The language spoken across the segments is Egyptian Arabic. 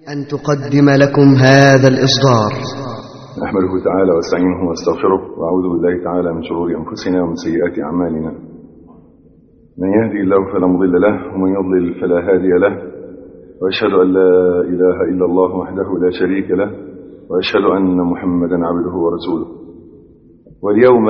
أن تقدم لكم هذا الإصدار نحمده تعالى واستعينه واستغفره واعوذ بالله تعالى من شرور انفسنا ومن سيئات اعمالنا من يهدي الله فلا مضل له ومن يضلل فلا هادي له واشهد ان لا اله الا الله وحده لا شريك له واشهد ان محمدا عبده ورسوله واليوم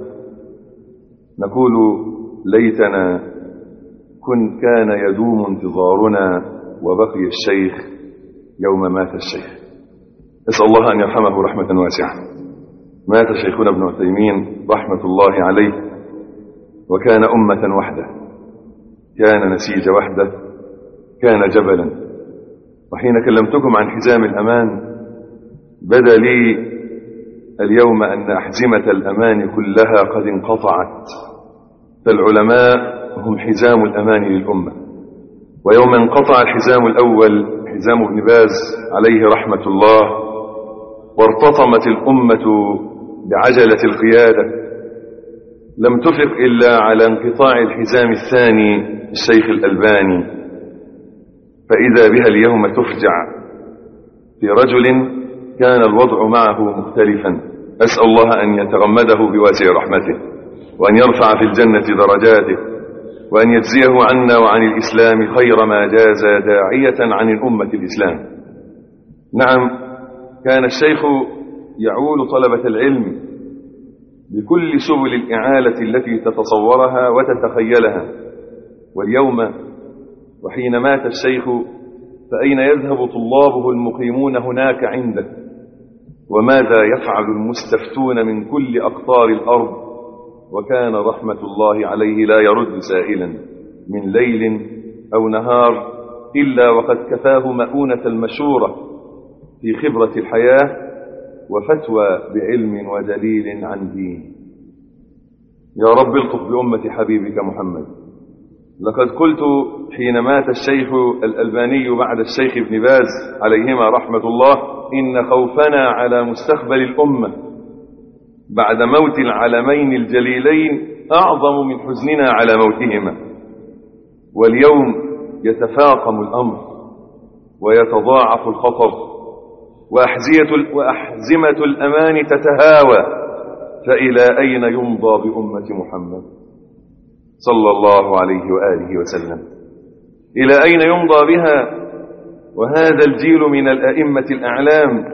نقول ليتنا كن كان يدوم انتظارنا وبقي الشيخ يوم مات الشيخ أسأل الله أن يرحمه رحمة واسعة مات شيخنا ابن عثيمين رحمة الله عليه وكان أمة وحده كان نسيج وحده كان جبلا وحين كلمتكم عن حزام الأمان بدا لي اليوم أن أحزمة الأمان كلها قد انقطعت فالعلماء هم حزام الأمان للأمة ويوم انقطع الحزام الأول حزام ابن باز عليه رحمة الله وارتطمت الأمة بعجلة القيادة لم تفق إلا على انقطاع الحزام الثاني الشيخ الألباني فإذا بها اليوم تفجع في رجل كان الوضع معه مختلفا أسأل الله أن يتغمده بواسع رحمته وأن يرفع في الجنة درجاته وأن يجزيه عنا وعن الإسلام خير ما جاز داعية عن الأمة الإسلام نعم كان الشيخ يعول طلبة العلم بكل سبل الإعالة التي تتصورها وتتخيلها واليوم وحين مات الشيخ فأين يذهب طلابه المقيمون هناك عنده وماذا يفعل المستفتون من كل أقطار الأرض وكان رحمة الله عليه لا يرد سائلا من ليل أو نهار إلا وقد كفاه مؤونة المشورة في خبرة الحياة وفتوى بعلم ودليل عن دين يا رب الطف بأمة حبيبك محمد لقد قلت حين مات الشيخ الألباني بعد الشيخ ابن باز عليهما رحمة الله إن خوفنا على مستقبل الأمة بعد موت العلمين الجليلين أعظم من حزننا على موتهما واليوم يتفاقم الأمر ويتضاعف الخطر وأحزية وأحزمة الأمان تتهاوى فإلى أين يمضى بأمة محمد صلى الله عليه وآله وسلم إلى أين يمضى بها وهذا الجيل من الأئمة الأعلام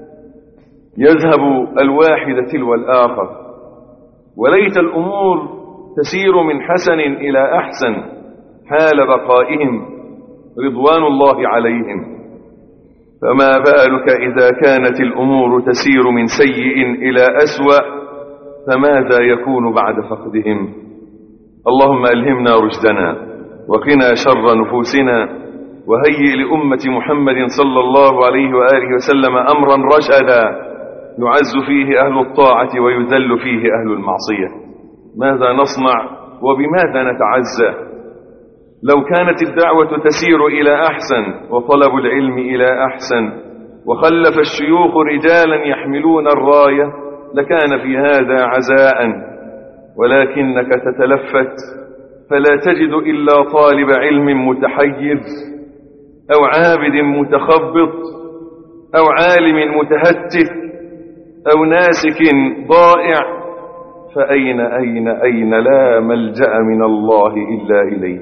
يذهب الواحد تلو الآخر وليت الأمور تسير من حسن إلى أحسن حال بقائهم رضوان الله عليهم فما بالك إذا كانت الأمور تسير من سيء إلى أسوأ فماذا يكون بعد فقدهم اللهم ألهمنا رشدنا وقنا شر نفوسنا وهيئ لأمة محمد صلى الله عليه وآله وسلم أمرا رشدا يعز فيه أهل الطاعة ويذل فيه أهل المعصية ماذا نصنع وبماذا نتعزى لو كانت الدعوة تسير إلى أحسن وطلب العلم إلى أحسن وخلف الشيوخ رجالا يحملون الراية لكان في هذا عزاء ولكنك تتلفت فلا تجد إلا طالب علم متحيز أو عابد متخبط أو عالم متهتك أو ناسك ضائع فأين أين أين لا ملجأ من الله إلا إليه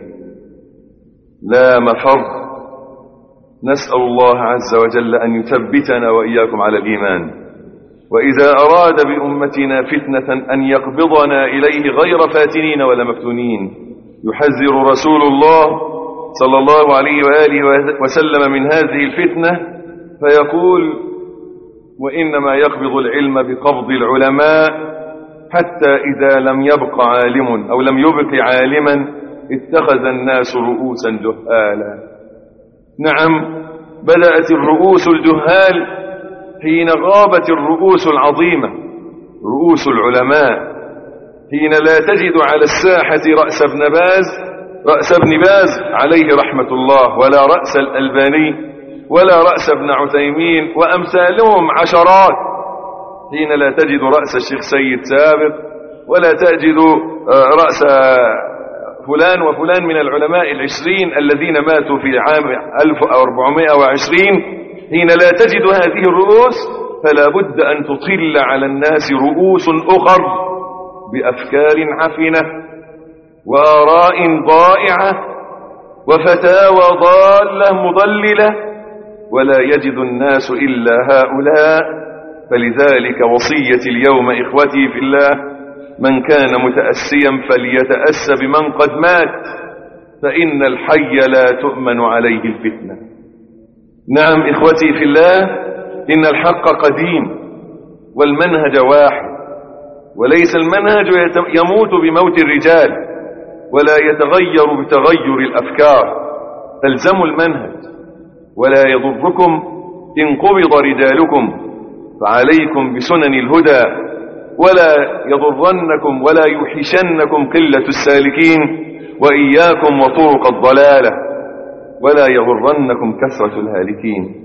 لا مفر نسأل الله عز وجل أن يثبتنا وإياكم على الإيمان وإذا أراد بأمتنا فتنة أن يقبضنا إليه غير فاتنين ولا مفتونين يحذر رسول الله صلى الله عليه وآله وسلم من هذه الفتنة فيقول وإنما يقبض العلم بقبض العلماء حتى إذا لم يبق عالم أو لم يبق عالما اتخذ الناس رؤوسا جهالا نعم بدأت الرؤوس الجهال حين غابت الرؤوس العظيمة رؤوس العلماء حين لا تجد على الساحة رأس ابن باز رأس ابن باز عليه رحمة الله ولا رأس الألباني ولا رأس ابن عثيمين وأمثالهم عشرات حين لا تجد رأس الشيخ سيد سابق ولا تجد رأس فلان وفلان من العلماء العشرين الذين ماتوا في عام 1420 حين لا تجد هذه الرؤوس فلا بد أن تطل على الناس رؤوس أخر بأفكار عفنة وآراء ضائعة وفتاوى ضالة مضللة ولا يجد الناس إلا هؤلاء فلذلك وصية اليوم إخوتي في الله من كان متأسيا فليتأس بمن قد مات فإن الحي لا تؤمن عليه الفتنة نعم إخوتي في الله إن الحق قديم والمنهج واحد وليس المنهج يموت بموت الرجال ولا يتغير بتغير الأفكار تلزموا المنهج ولا يضركم إن قبض رجالكم فعليكم بسنن الهدى ولا يضرنكم ولا يوحشنكم قلة السالكين وإياكم وطرق الضلالة ولا يغرنكم كثرة الهالكين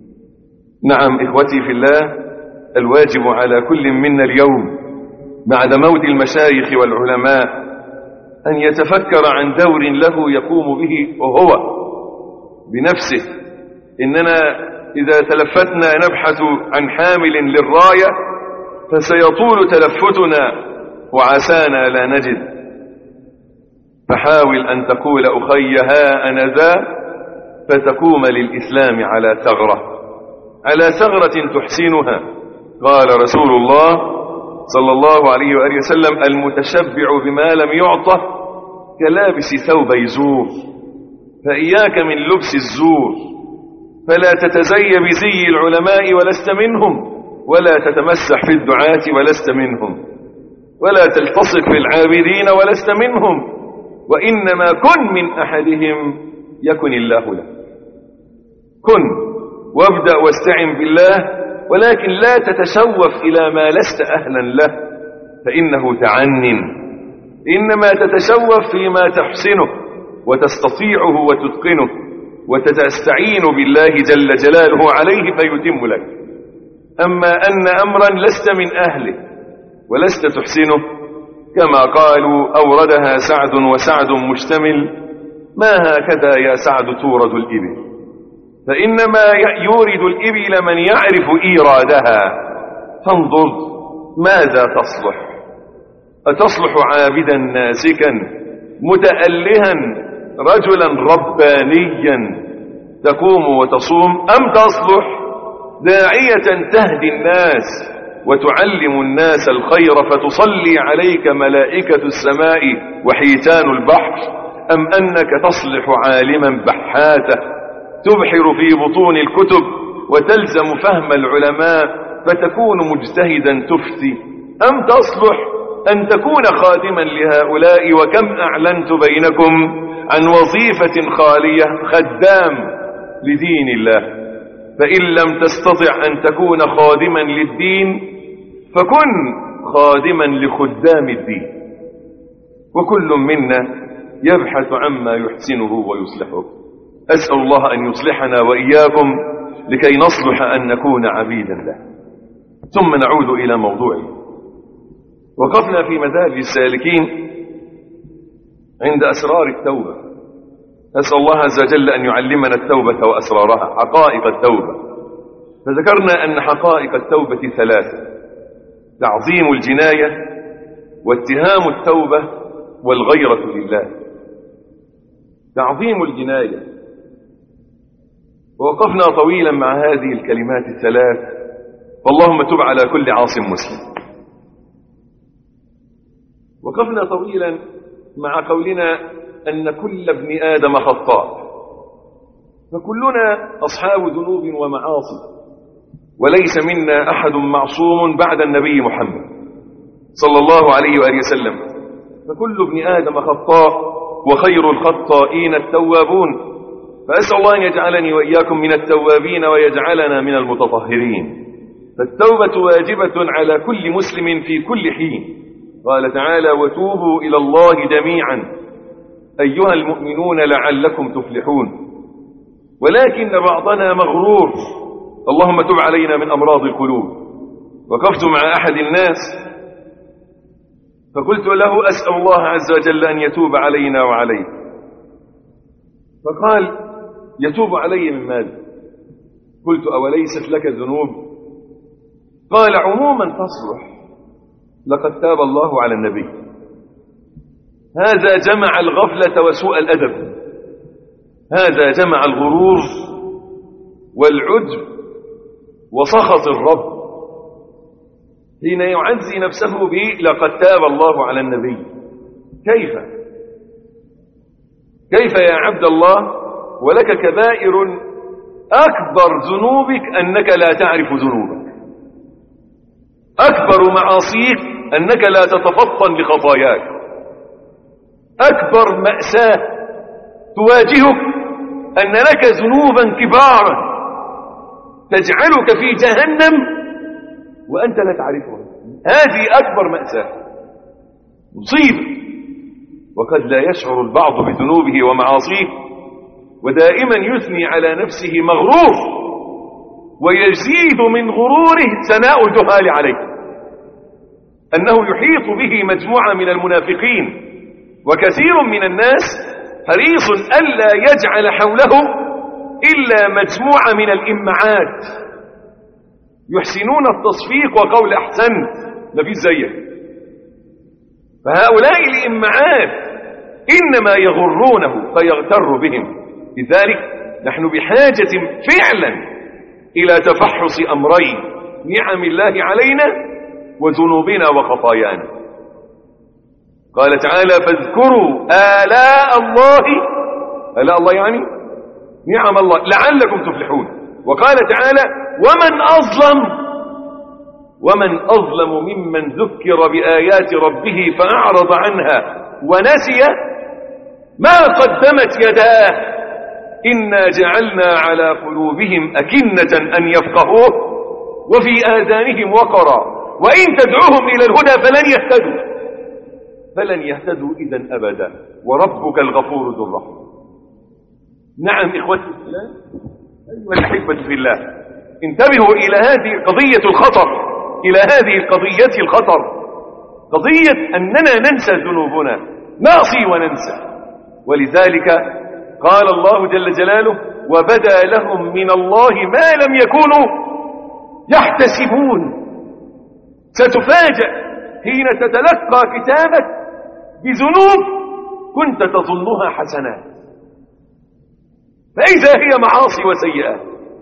نعم إخوتي في الله الواجب على كل منا اليوم بعد موت المشايخ والعلماء أن يتفكر عن دور له يقوم به وهو بنفسه إننا إذا تلفتنا نبحث عن حامل للراية فسيطول تلفتنا وعسانا لا نجد فحاول أن تقول أخي ها أنا ذا فتقوم للإسلام على ثغرة على ثغرة تحسنها قال رسول الله صلى الله عليه وآله وسلم المتشبع بما لم يعطه كلابس ثوب زور فإياك من لبس الزور فلا تتزي بزي العلماء ولست منهم ولا تتمسح في الدعاة ولست منهم ولا تلتصق بالعابدين ولست منهم وإنما كن من أحدهم يكن الله لك كن وابدأ واستعن بالله ولكن لا تتشوف إلى ما لست أهلا له فإنه تعنن إنما تتشوف فيما تحسنه وتستطيعه وتتقنه وتستعين بالله جل جلاله عليه فيتم لك أما أن أمرا لست من أهله ولست تحسنه كما قالوا أوردها سعد وسعد مشتمل ما هكذا يا سعد تورد الإبل فإنما يورد الإبل من يعرف إيرادها فانظر ماذا تصلح أتصلح عابدا ناسكا متألها رجلا ربانيا تقوم وتصوم أم تصلح داعية تهدي الناس وتعلم الناس الخير فتصلي عليك ملائكة السماء وحيتان البحر أم أنك تصلح عالما بحاته تبحر في بطون الكتب وتلزم فهم العلماء فتكون مجتهدا تفتي أم تصلح أن تكون خادما لهؤلاء وكم أعلنت بينكم عن وظيفة خالية خدام لدين الله فإن لم تستطع أن تكون خادما للدين فكن خادما لخدام الدين وكل منا يبحث عما يحسنه ويصلحه أسأل الله أن يصلحنا وإياكم لكي نصلح أن نكون عبيدا له ثم نعود إلى موضوعه وقفنا في مدارج السالكين عند أسرار التوبة نسأل الله عز وجل أن يعلمنا التوبة وأسرارها حقائق التوبة فذكرنا أن حقائق التوبة ثلاثة تعظيم الجناية واتهام التوبة والغيرة لله تعظيم الجناية ووقفنا طويلا مع هذه الكلمات الثلاث فاللهم تب على كل عاص مسلم وقفنا طويلا مع قولنا أن كل ابن آدم خطاء فكلنا أصحاب ذنوب ومعاصي وليس منا أحد معصوم بعد النبي محمد صلى الله عليه وآله وسلم فكل ابن آدم خطاء وخير الخطائين التوابون فأسأل الله أن يجعلني وإياكم من التوابين ويجعلنا من المتطهرين فالتوبة واجبة على كل مسلم في كل حين قال تعالى وتوبوا إلى الله جميعا أيها المؤمنون لعلكم تفلحون ولكن بعضنا مغرور اللهم تب علينا من أمراض القلوب وقفت مع أحد الناس فقلت له أسأل الله عز وجل أن يتوب علينا وعليك فقال يتوب علي من ماذا قلت أوليست لك ذنوب قال عموما تصلح لقد تاب الله على النبي هذا جمع الغفلة وسوء الأدب هذا جمع الغرور والعجب وسخط الرب حين يعزي نفسه به لقد تاب الله على النبي كيف كيف يا عبد الله ولك كبائر أكبر ذنوبك أنك لا تعرف ذنوبك أكبر معاصيك أنك لا تتفطن لخطاياك أكبر مأساة تواجهك أن لك ذنوبا كبارا تجعلك في جهنم وأنت لا تعرفها هذه أكبر مأساة مصيبة وقد لا يشعر البعض بذنوبه ومعاصيه ودائما يثني على نفسه مغرور ويزيد من غروره ثناء الجهال عليه أنه يحيط به مجموعة من المنافقين وكثير من الناس حريص ألا يجعل حوله إلا مجموعة من الإمعات يحسنون التصفيق وقول أحسنت ما فيش زيك فهؤلاء الإمعات إنما يغرونه فيغتر بهم لذلك نحن بحاجة فعلا إلى تفحص أمرين نعم الله علينا وذنوبنا وخطايانا قال تعالى فاذكروا آلاء الله آلاء الله يعني نعم الله لعلكم تفلحون وقال تعالى ومن أظلم ومن أظلم ممن ذكر بآيات ربه فأعرض عنها ونسي ما قدمت يداه إنا جعلنا على قلوبهم أكنة أن يفقهوه وفي آذانهم وقرا وإن تدعوهم إلى الهدى فلن يهتدوا فلن يهتدوا إذا أبدا وربك الغفور ذو الرحمة نعم إخوتي في الله أيها الأحبة في الله انتبهوا إلى هذه قضية الخطر إلى هذه القضية الخطر قضية أننا ننسى ذنوبنا نعصي وننسى ولذلك قال الله جل جلاله وبدا لهم من الله ما لم يكونوا يحتسبون ستفاجأ حين تتلقى كتابك بذنوب كنت تظنها حسنات فإذا هي معاصي وسيئات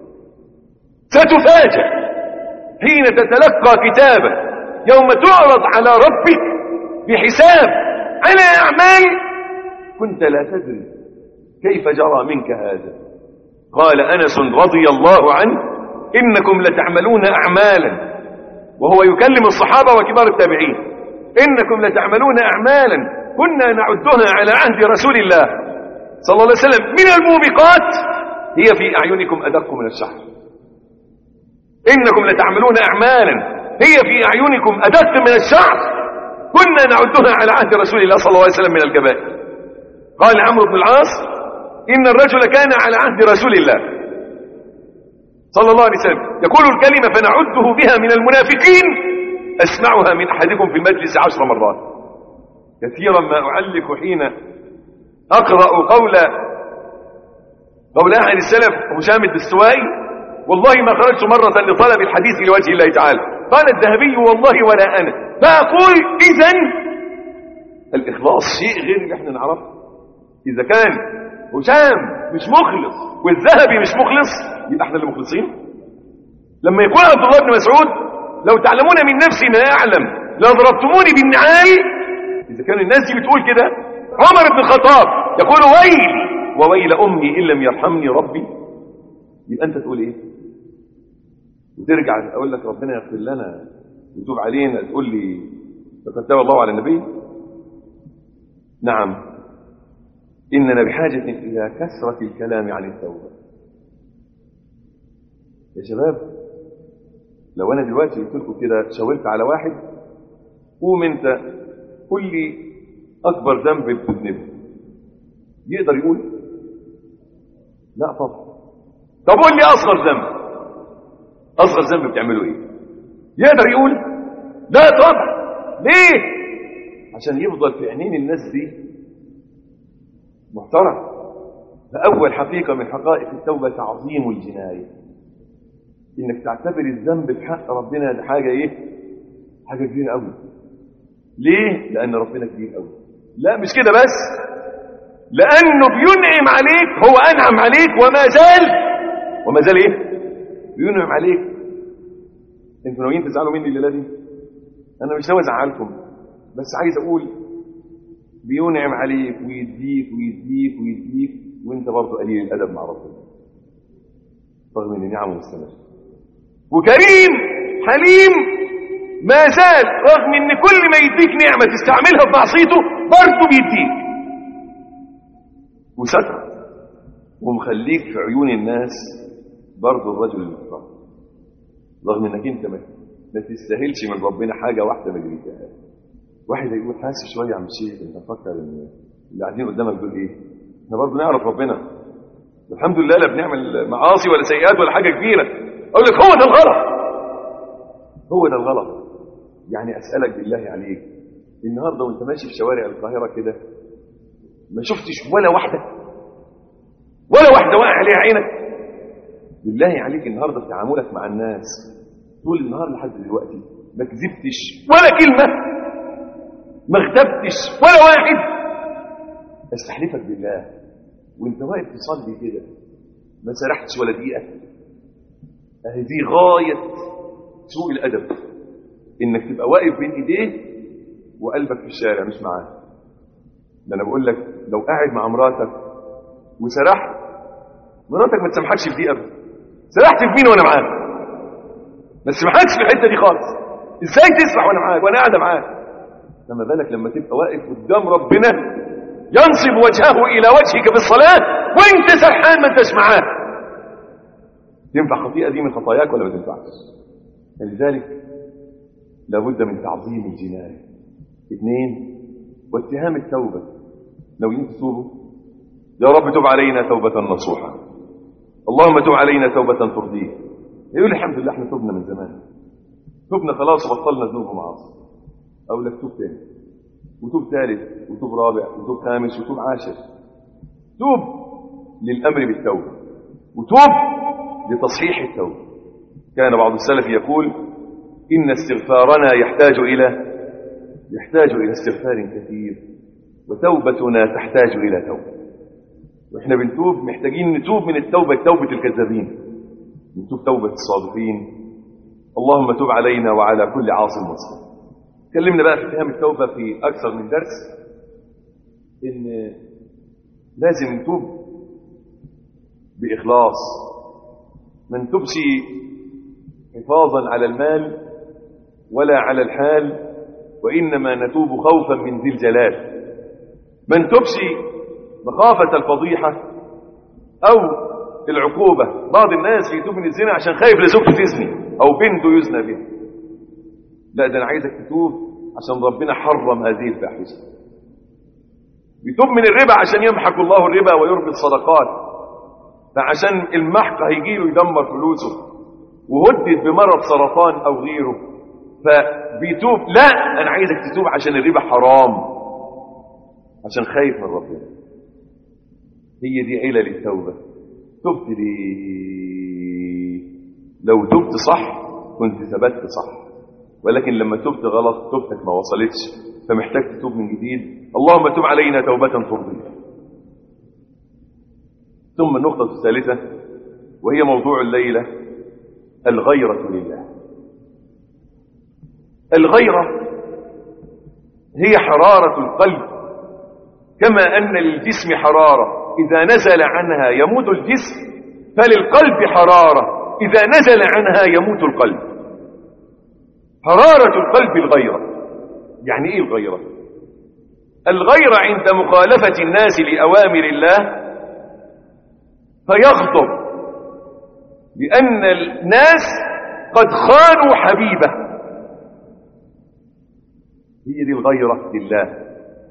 ستفاجأ حين تتلقى كتابك يوم تعرض على ربك بحساب على أعمال كنت لا تدري كيف جرى منك هذا قال أنس رضي الله عنه إنكم لتعملون أعمالا وهو يكلم الصحابة وكبار التابعين إنكم لتعملون أعمالا كنا نعدها على عهد رسول الله صلى الله عليه وسلم من الموبقات هي في أعينكم أدق من الشهر إنكم لتعملون أعمالا هي في أعينكم أدق من الشعر كنا نعدها على عهد رسول الله صلى الله عليه وسلم من الكبائر قال عمرو بن العاص إن الرجل كان على عهد رسول الله صلى الله عليه وسلم يقول الكلمة فنعده بها من المنافقين أسمعها من أحدكم في المجلس عشر مرات كثيرا ما أعلق حين أقرأ قول قول أحد السلف هشام الدستوائي والله ما خرجت مرة لطلب الحديث لوجه الله تعالى قال الذهبي والله ولا أنا فأقول إذا الإخلاص شيء غير اللي احنا نعرفه إذا كان هشام مش مخلص والذهبي مش مخلص يبقى احنا اللي مخلصين لما يقول عبد الله بن مسعود لو تعلمون من نفسي ما أعلم لضربتموني بالنعال إذا كان الناس دي بتقول كده عمر بن الخطاب يقول ويل وويل أمي إن لم يرحمني ربي يبقى أنت تقول إيه وترجع أقول لك ربنا يغفر لنا ويتوب علينا تقول لي لقد تاب الله على النبي نعم إننا بحاجة إلى كثرة الكلام عن التوبة يا شباب لو أنا دلوقتي قلت لكم كده شاورت على واحد قوم أنت قول لي أكبر ذنب بتذنبه يقدر يقول لا طبعا طب قول لي أصغر ذنب أصغر ذنب بتعمله إيه يقدر يقول لا طبعا ليه عشان يفضل في عينين الناس دي محترم فأول حقيقة من حقائق التوبة تعظيم الجناية انك تعتبر الذنب في حق ربنا ده حاجه ايه حاجه كبيره قوي ليه لان ربنا كبير قوي لا مش كده بس لانه بينعم عليك هو انعم عليك وما زال وما زال ايه بينعم عليك انتوا ناويين تزعلوا مني الليله دي انا مش ناوي ازعلكم بس عايز اقول بينعم عليك ويديك ويديك ويديك وانت برضه قليل الادب مع ربنا رغم ان نعمه مستمره وكريم حليم ما زال رغم ان كل ما يديك نعمه تستعملها في معصيته برضه بيديك وستر ومخليك في عيون الناس برضه الرجل المحترم رغم انك انت ما ما تستاهلش من ربنا حاجه واحده ما جريتها واحد هيقول حاسس شويه يا عم الشيخ انت فكر ان اللي قاعدين قدامك دول ايه احنا برضه نعرف ربنا الحمد لله لا بنعمل معاصي ولا سيئات ولا حاجه كبيره اقول لك هو ده الغلط هو ده الغلط يعني اسالك بالله عليك النهارده وانت ماشي في شوارع القاهره كده ما شفتش ولا واحده ولا واحده واقع عليها عينك بالله عليك النهارده في تعاملك مع الناس طول النهار لحد دلوقتي ما كذبتش ولا كلمه ما اغتبتش ولا واحد استحلفك بالله وانت واقف تصلي كده ما سرحتش ولا دقيقه اهي دي غايه سوء الادب انك تبقى واقف بين ايديه وقلبك في الشارع مش معاه ده انا بقول لك لو قاعد مع مراتك وسرحت مراتك ما تسامحكش في دي ابدا سرحت في مين وانا معاك ما تسامحكش في الحته دي خالص ازاي تسرح وانا معاك وانا قاعده معاك فما بالك لما تبقى واقف قدام ربنا ينصب وجهه الى وجهك بالصلاه وانت سرحان ما انتش معاه تنفع خطيئه دي من خطاياك ولا ما تنفعش لذلك لابد من تعظيم الجنايه اثنين واتهام التوبه ناويين تتوبوا يا رب تب علينا توبه نصوحه اللهم تب علينا توبه ترضيك يقول الحمد لله احنا تبنا من زمان تبنا خلاص وبطلنا ذنوب ومعاصي اقول لك توب تاني وتوب ثالث وتوب رابع وتوب خامس وتوب عاشر توب للامر بالتوبه وتوب لتصحيح التوبه كان بعض السلف يقول ان استغفارنا يحتاج الى يحتاج الى استغفار كثير وتوبتنا تحتاج الى توبه واحنا بنتوب محتاجين نتوب من التوبه توبه الكذابين نتوب توبه الصادقين اللهم تب علينا وعلى كل عاص مسلم اتكلمنا بقى في اتهام التوبة في أكثر من درس إن لازم نتوب بإخلاص ما نتوبش حفاظا على المال ولا على الحال وإنما نتوب خوفا من ذي الجلال ما نتوبش مخافة الفضيحة أو العقوبة بعض الناس يتوب من الزنا عشان خايف لزوجته تزني أو بنته يزنى بها لا ده انا عايزك تتوب عشان ربنا حرم هذه الفاحشه يتوب من الربا عشان يمحق الله الربا ويربي الصدقات فعشان المحق هيجي له يدمر فلوسه وهدد بمرض سرطان او غيره فبيتوب لا انا عايزك تتوب عشان الربا حرام عشان خايف من ربنا هي دي علل التوبه تبت ليه لو تبت صح كنت ثبت صح ولكن لما تبت غلط توبتك ما وصلتش فمحتاج تتوب من جديد اللهم تب علينا توبة ترضيك ثم النقطة الثالثة وهي موضوع الليلة الغيرة لله الغيرة هي حرارة القلب كما أن للجسم حرارة إذا نزل عنها يموت الجسم فللقلب حرارة إذا نزل عنها يموت القلب حرارة القلب الغيرة يعني ايه الغيرة الغيرة عند مخالفة الناس لأوامر الله فيغضب لأن الناس قد خانوا حبيبه هي دي الغيرة لله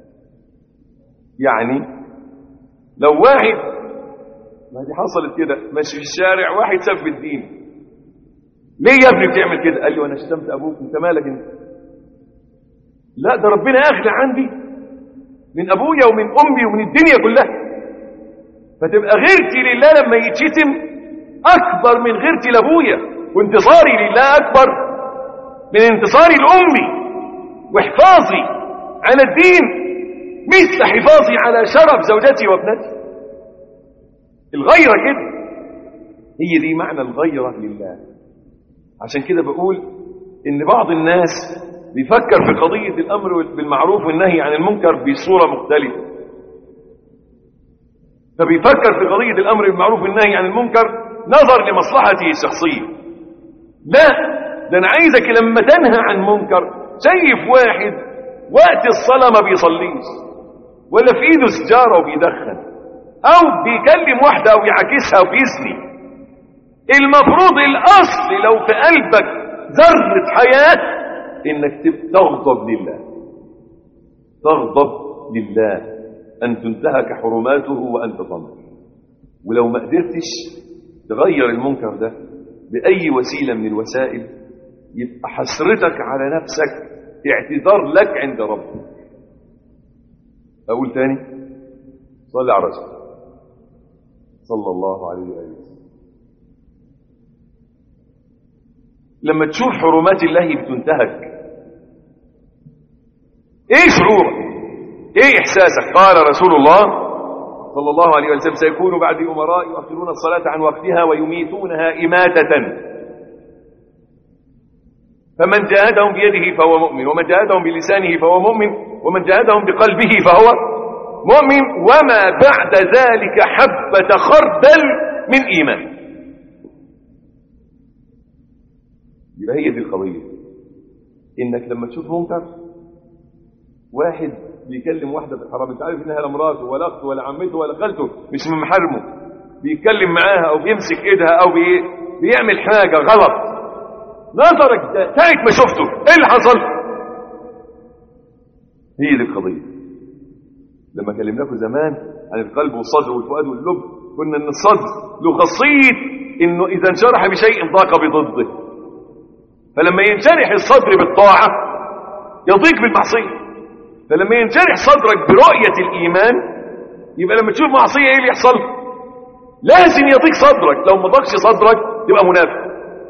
يعني لو واحد ما دي حصلت كده ماشي في الشارع واحد سب الدين ليه يا ابني بتعمل كده قال لي وانا شتمت ابوك انت مالك انت لا ده ربنا اغلى عندي من ابويا ومن امي ومن الدنيا كلها فتبقى غيرتي لله لما يتشتم اكبر من غيرتي لابويا وانتصاري لله أكبر من انتصاري الأمي وحفاظي على الدين مثل حفاظي على شرف زوجتي وابنتي الغيرة كده هي دي معنى الغيرة لله عشان كده بقول ان بعض الناس بيفكر في قضية الأمر بالمعروف والنهي عن المنكر بصورة مختلفة فبيفكر في قضية الأمر بالمعروف والنهي عن المنكر نظر لمصلحته الشخصية لا ده أنا عايزك لما تنهى عن منكر شايف واحد وقت الصلاة ما بيصليش ولا في ايده سجارة وبيدخن أو بيكلم واحدة أو يعاكسها وبيزني المفروض الأصل لو في قلبك ذرة حياة إنك تغضب لله تغضب لله أن تنتهك حرماته وأنت تنظر ولو ما قدرتش تغير المنكر ده بأي وسيلة من الوسائل يبقى حسرتك على نفسك اعتذار لك عند ربك أقول تاني صلي على رسول صلى الله عليه وآله وسلم لما تشوف حرمات الله بتنتهك ايه شعورك ايه احساسك قال رسول الله صلى الله عليه وسلم سيكون بعد امراء يؤخرون الصلاة عن وقتها ويميتونها إماتة فمن جاهدهم بيده فهو مؤمن ومن جاهدهم بلسانه فهو مؤمن ومن جاهدهم بقلبه فهو مؤمن وما بعد ذلك حبة خردل من إيمان يبقى هي دي القضية إنك لما تشوف منكر واحد بيكلم واحدة في الحرام انت عارف انها لا مراته ولا اخته ولا عمته ولا خالته مش من محارمه بيتكلم معاها او بيمسك ايدها او بي... بيعمل حاجة غلط نظرك ده ساعة ما شفته ايه اللي حصل هي دي القضية لما كلمناكم زمان عن القلب والصدر والفؤاد واللب قلنا ان الصدر له خاصية انه اذا انشرح بشيء ضاق بضده فلما ينشرح الصدر بالطاعة يضيق بالمعصية فلما ينشرح صدرك برؤية الإيمان يبقى لما تشوف معصية ايه اللي يحصل لازم يضيق صدرك لو ما ضاقش صدرك تبقى منافق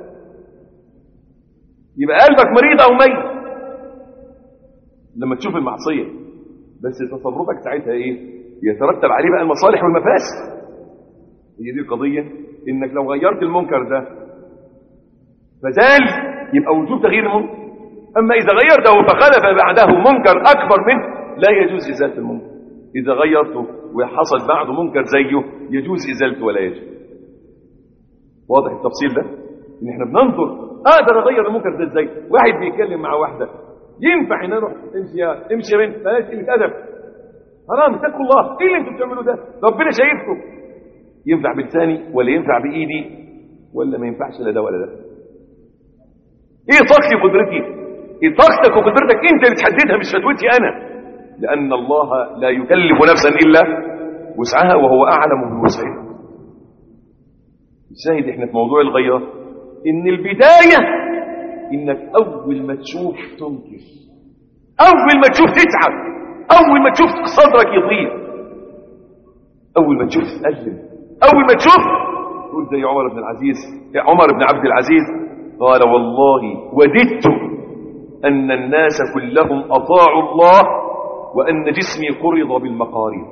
يبقى قلبك مريض او ميت لما تشوف المعصية بس تصرفك ساعتها ايه يترتب عليه بقى المصالح والمفاسد هي دي القضية انك لو غيرت المنكر ده فزال يبقى وجوب تغيير المنكر اما اذا غيرته فخلف بعده منكر اكبر منه لا يجوز ازالة المنكر اذا غيرته وحصل بعده منكر زيه يجوز ازالته ولا يجوز واضح التفصيل ده ان احنا بننظر اقدر اغير المنكر ده ازاي واحد بيتكلم مع واحده ينفع ان اروح امشي يا امشي يا بنت بلاش قله ادب حرام اتقوا الله ايه اللي انتوا بتعملوه ده ربنا شايفكم ينفع بلساني ولا ينفع بايدي ولا ما ينفعش لا ده ولا ده ايه طاقتي وقدرتي ايه طاقتك وقدرتك انت اللي تحددها مش فتوتي انا لان الله لا يكلف نفسا الا وسعها وهو اعلم بوسعها الشاهد احنا في موضوع الغيره ان البدايه انك اول ما تشوف تنكر اول ما تشوف تتعب اول ما تشوف صدرك يضيق اول ما تشوف تتألم اول ما تشوف تقول زي عمر بن العزيز عمر بن عبد العزيز قال والله وددت ان الناس كلهم اطاعوا الله وان جسمي قرض بالمقاريض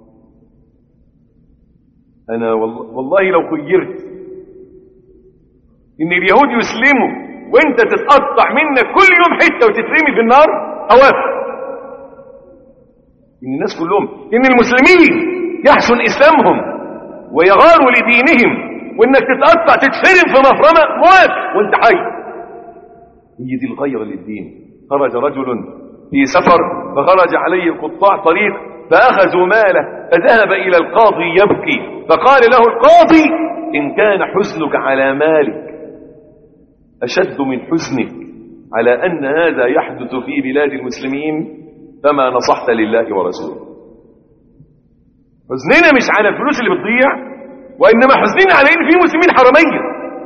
انا والله لو خيرت ان اليهود يسلموا وانت تتقطع منك كل يوم حته وتترمي في النار اوافق ان الناس كلهم ان المسلمين يحسن اسلامهم ويغاروا لدينهم وانك تتقطع تتفرم في مفرمه موافق وانت حي هي دي الغيره للدين خرج رجل في سفر فخرج عليه قطاع طريق فاخذوا ماله فذهب الى القاضي يبكي فقال له القاضي ان كان حزنك على مالك أشد من حزنك على أن هذا يحدث في بلاد المسلمين فما نصحت لله ورسوله حزننا مش على الفلوس اللي بتضيع وإنما حزننا على إن في مسلمين حرمية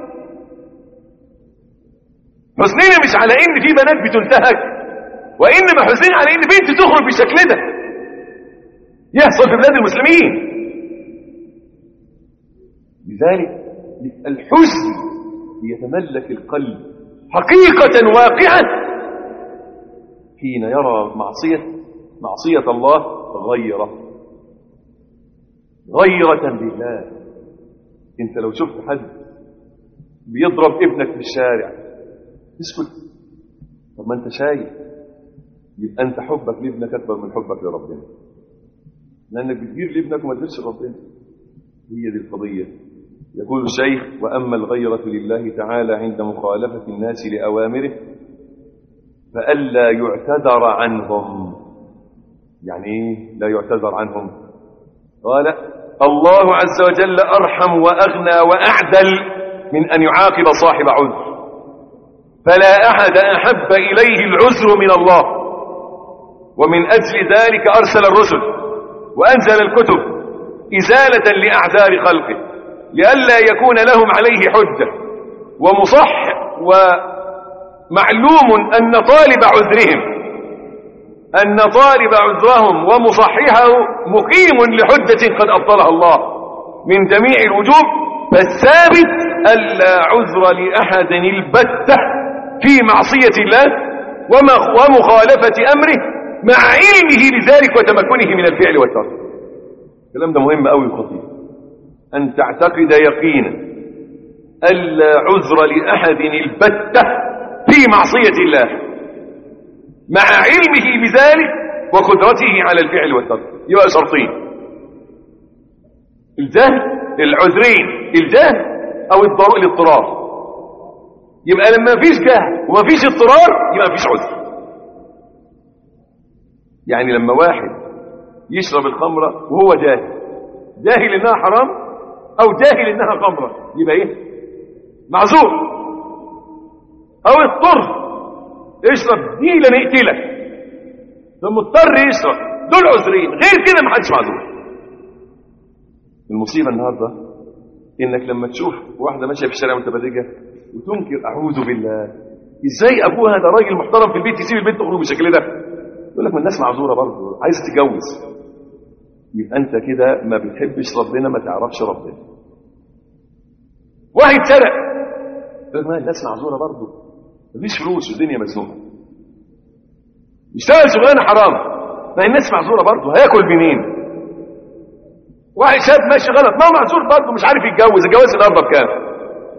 حزننا مش على إن في بنات بتنتهك وإنما حزننا على إن بنت تخرج بالشكل ده يحصل في بلاد المسلمين لذلك الحزن يتملك القلب حقيقة واقعة حين يرى معصية معصية الله غيرة غيرة لله انت لو شفت حد بيضرب ابنك في الشارع اسكت طب ما انت شايف يبقى انت حبك لابنك اكبر من حبك لربنا لانك بتجير لابنك وما تديرش ربنا هي دي القضيه يقول الشيخ واما الغيره لله تعالى عند مخالفه الناس لاوامره فالا يعتذر عنهم يعني ايه لا يعتذر عنهم قال الله عز وجل ارحم واغنى واعدل من ان يعاقب صاحب عذر فلا احد احب اليه العذر من الله ومن اجل ذلك ارسل الرسل وانزل الكتب ازاله لاعذار خلقه لئلا يكون لهم عليه حجه ومصح ومعلوم ان طالب عذرهم أن طالب عذرهم ومصححه مقيم لحجة قد أبطلها الله من جميع الوجوب فالثابت ألا عذر لأحد البتة في معصية الله ومخالفة أمره مع علمه لذلك وتمكنه من الفعل والترك الكلام ده مهم قوي وخطير أن تعتقد يقينا ألا عذر لأحد البتة في معصية الله مع علمه بذلك وقدرته على الفعل والترك يبقى شرطين الجهل العذرين الجهل او الاضطرار يبقى لما فيش جهل وما فيش اضطرار يبقى فيش عذر يعني لما واحد يشرب الخمرة وهو جاهل جاهل انها حرام او جاهل انها خمرة يبقى ايه معذور او اضطر اشرب دي لنقتلك فمضطر يشرب دول عذرين غير كده ما حدش معذور المصيبه النهارده انك لما تشوف واحده ماشيه في الشارع متبرجه وتنكر اعوذ بالله ازاي ابوها ده راجل محترم في البيت يسيب البنت تخرج بالشكل ده يقول لك ما الناس معذوره برضه عايزه تتجوز يبقى انت كده ما بتحبش ربنا ما تعرفش ربنا واحد سرق يقول لك ما الناس معذوره برضه مفيش فلوس والدنيا مزنوقه يشتغل شغلانه حرام ما الناس معذوره برضه هياكل منين واحد شاب ماشي غلط ما هو معذور برضه مش عارف يتجوز الجواز النهارده بكام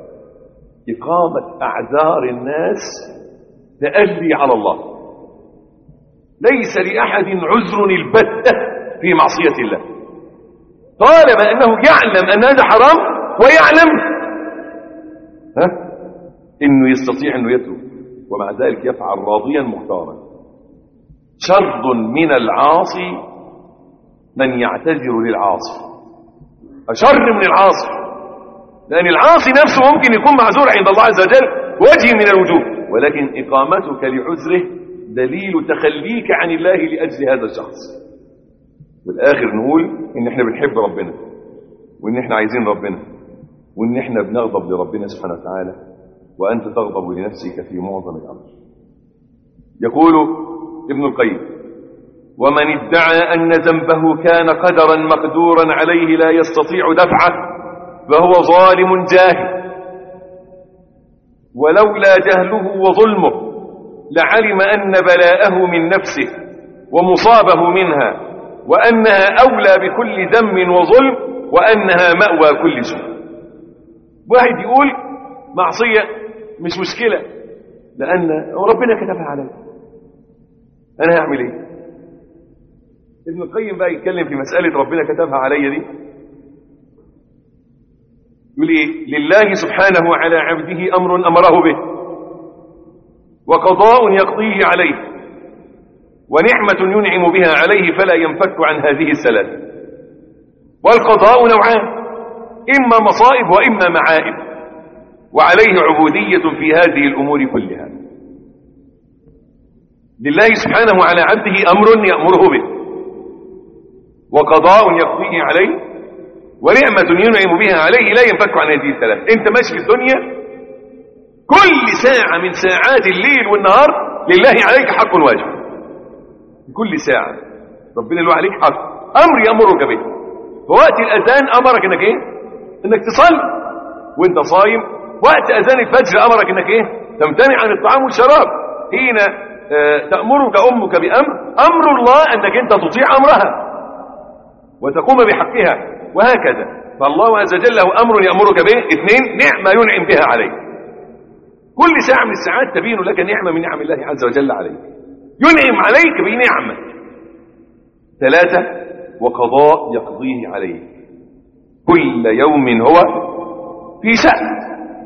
إقامة أعذار الناس تألي على الله ليس لأحد عذر البتة في معصية الله طالما أنه يعلم أن هذا حرام ويعلم ها انه يستطيع انه يترك ومع ذلك يفعل راضيا مختارا شر من العاصي من يعتذر للعاصي اشر من العاصي لان العاصي نفسه ممكن يكون معذور عند الله عز وجل وجه من الوجوه ولكن اقامتك لعذره دليل تخليك عن الله لاجل هذا الشخص والاخر نقول ان احنا بنحب ربنا وان احنا عايزين ربنا وان احنا بنغضب لربنا سبحانه وتعالى وأنت تغضب لنفسك في معظم الأمر يقول ابن القيم ومن ادعى أن ذنبه كان قدرا مقدورا عليه لا يستطيع دفعه فهو ظالم جاهل ولولا جهله وظلمه لعلم أن بلاءه من نفسه ومصابه منها وأنها أولى بكل ذم وظلم وأنها مأوى كل سوء واحد يقول معصية مش مشكلة لأن ربنا كتبها علي أنا هعمل إيه ابن القيم بقى يتكلم في مسألة ربنا كتبها علي دي يقول إيه لله سبحانه على عبده أمر أمره به وقضاء يقضيه عليه ونعمة ينعم بها عليه فلا ينفك عن هذه الثلاث والقضاء نوعان إما مصائب وإما معائب وعليه عبودية في هذه الأمور كلها لله سبحانه على عبده أمر يأمره به وقضاء يقضيه عليه ونعمة ينعم بها عليه لا ينفك عن هذه الثلاث انت ماشي في الدنيا كل ساعة من ساعات الليل والنهار لله عليك حق واجب كل ساعة ربنا له عليك حق أمر يأمرك به في وقت الأذان أمرك انك ايه انك تصلي وانت صايم وقت اذان الفجر امرك انك ايه تمتنع عن الطعام والشراب حين آه، تامرك امك بامر امر الله انك انت تطيع امرها وتقوم بحقها وهكذا فالله عز وجل له امر يامرك به اثنين نعمه ينعم بها عليك كل ساعه من الساعات تبين لك نعمه من نعم الله عز وجل عليك ينعم عليك بنعمه ثلاثه وقضاء يقضيه عليك كل يوم هو في شأن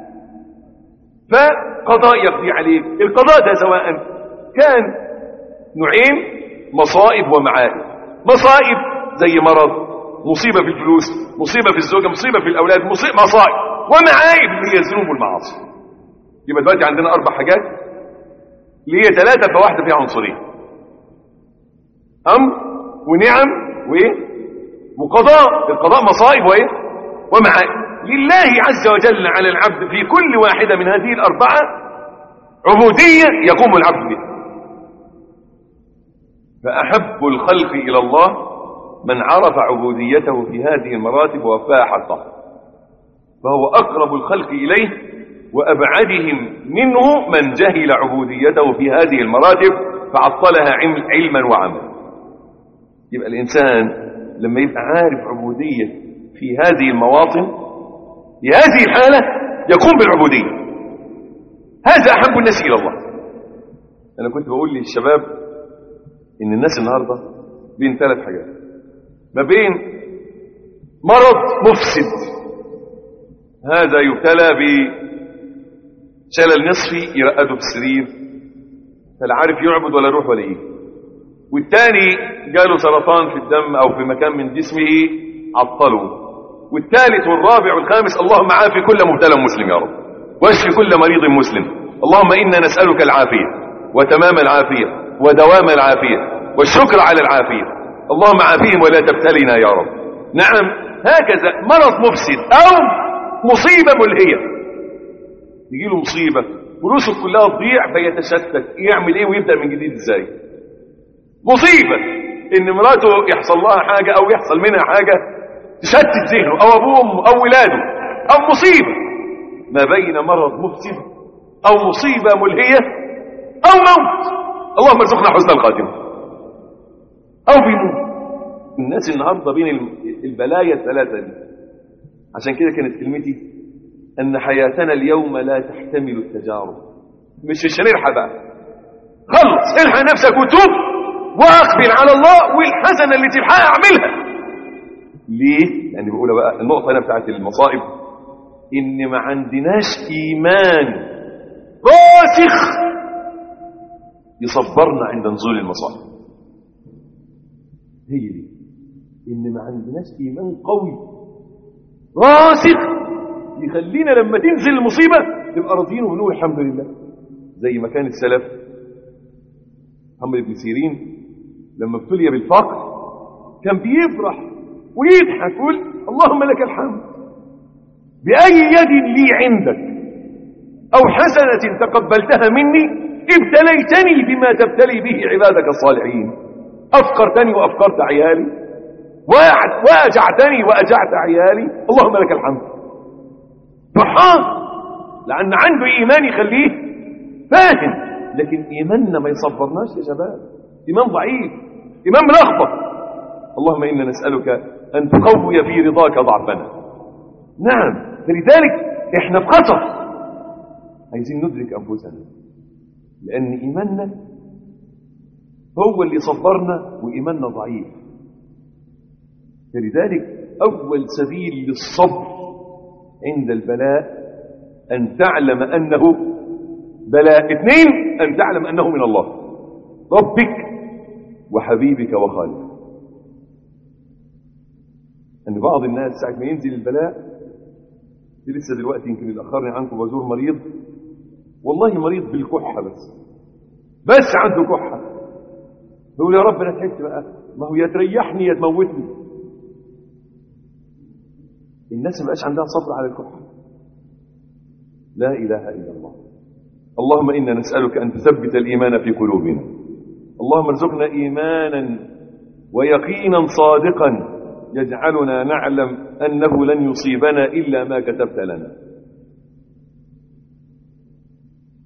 فقضاء يقضي عليك القضاء ده سواء كان نوعين مصائب ومعائب مصائب زي مرض مصيبة في الفلوس مصيبة في الزوجة مصيبة في الأولاد مصيبة مصائب ومعايب اللي هي الذنوب والمعاصي يبقى دلوقتي عندنا أربع حاجات اللي هي ثلاثة فواحدة فيها عنصرية أمر ونعم وإيه وقضاء القضاء مصائب وإيه ومعائب لله عز وجل على العبد في كل واحدة من هذه الأربعة عبودية يقوم العبد بها فأحب الخلق إلى الله من عرف عبوديته في هذه المراتب ووفاها حقها فهو أقرب الخلق إليه وأبعدهم منه من جهل عبوديته في هذه المراتب فعطلها علم- علما وعملا يبقى الإنسان لما يبقى عارف عبودية في هذه المواطن في هذه الحالة يقوم بالعبودية هذا أحب الناس إلى الله أنا كنت بقول للشباب إن الناس النهاردة بين ثلاث حاجات ما بين مرض مفسد هذا يبتلى بشلل نصفي يرقده في السرير فلا عارف يعبد ولا يروح ولا يجي والتاني جاله سرطان في الدم او في مكان من جسمه عطله والثالث والرابع والخامس اللهم عافي كل مبتلى مسلم يا رب واشفي كل مريض مسلم اللهم انا نسالك العافيه وتمام العافيه ودوام العافيه والشكر على العافيه اللهم عافيهم ولا تبتلنا يا رب نعم هكذا مرض مفسد او مصيبه ملهيه يجي له مصيبه فلوسه كلها تضيع فيتشتت يعمل ايه ويبدا من جديد ازاي مصيبة ان مراته يحصل لها حاجة او يحصل منها حاجة تشتت ذهنه او ابوه وامه او ولاده او مصيبة ما بين مرض مفسد او مصيبة ملهية او موت اللهم ارزقنا حسن الخاتمة او بيموت الناس النهاردة بين البلايا الثلاثة دي عشان كده كانت كلمتي ان حياتنا اليوم لا تحتمل التجارب مش مش هنلحق بقى خلص الحق نفسك وتوب واقبل على الله والحسنه اللي تلحقها اعملها ليه يعني بقول بقى النقطه هنا بتاعت المصائب ان ما عندناش ايمان راسخ يصبرنا عند نزول المصائب هي دي ان ما عندناش ايمان قوي راسخ يخلينا لما تنزل المصيبه نبقى راضيين ونقول الحمد لله زي ما كان السلف محمد بن سيرين لما ابتلي بالفقر كان بيفرح ويضحك يقول اللهم لك الحمد بأي يد لي عندك أو حسنة تقبلتها مني ابتليتني بما تبتلي به عبادك الصالحين أفقرتني وأفقرت عيالي وأع- وأجعتني وأجعت عيالي اللهم لك الحمد فرحان لأن عنده إيمان يخليه فاهم لكن إيماننا ما يصبرناش يا شباب إيمان ضعيف إيمان ملخبط اللهم إنا نسألك أن تقوي في رضاك ضعفنا نعم فلذلك إحنا في خطر عايزين ندرك أنفسنا لأن إيماننا هو اللي صبرنا وإيماننا ضعيف فلذلك أول سبيل للصبر عند البلاء أن تعلم أنه بلاء اثنين أن تعلم أنه من الله ربك وحبيبك وخالقك أن بعض الناس ساعة ما ينزل البلاء دي لسه دلوقتي يمكن يتأخرني عنكم بزور مريض والله مريض بالكحة بس بس عنده كحة يقول يا رب أنا تعبت بقى ما هو يا تريحني يا تموتني الناس ما بقاش عندها صبر على الكحة لا إله إلا الله اللهم إنا نسألك أن تثبت الإيمان في قلوبنا اللهم ارزقنا إيمانا ويقينا صادقا يجعلنا نعلم أنه لن يصيبنا إلا ما كتبت لنا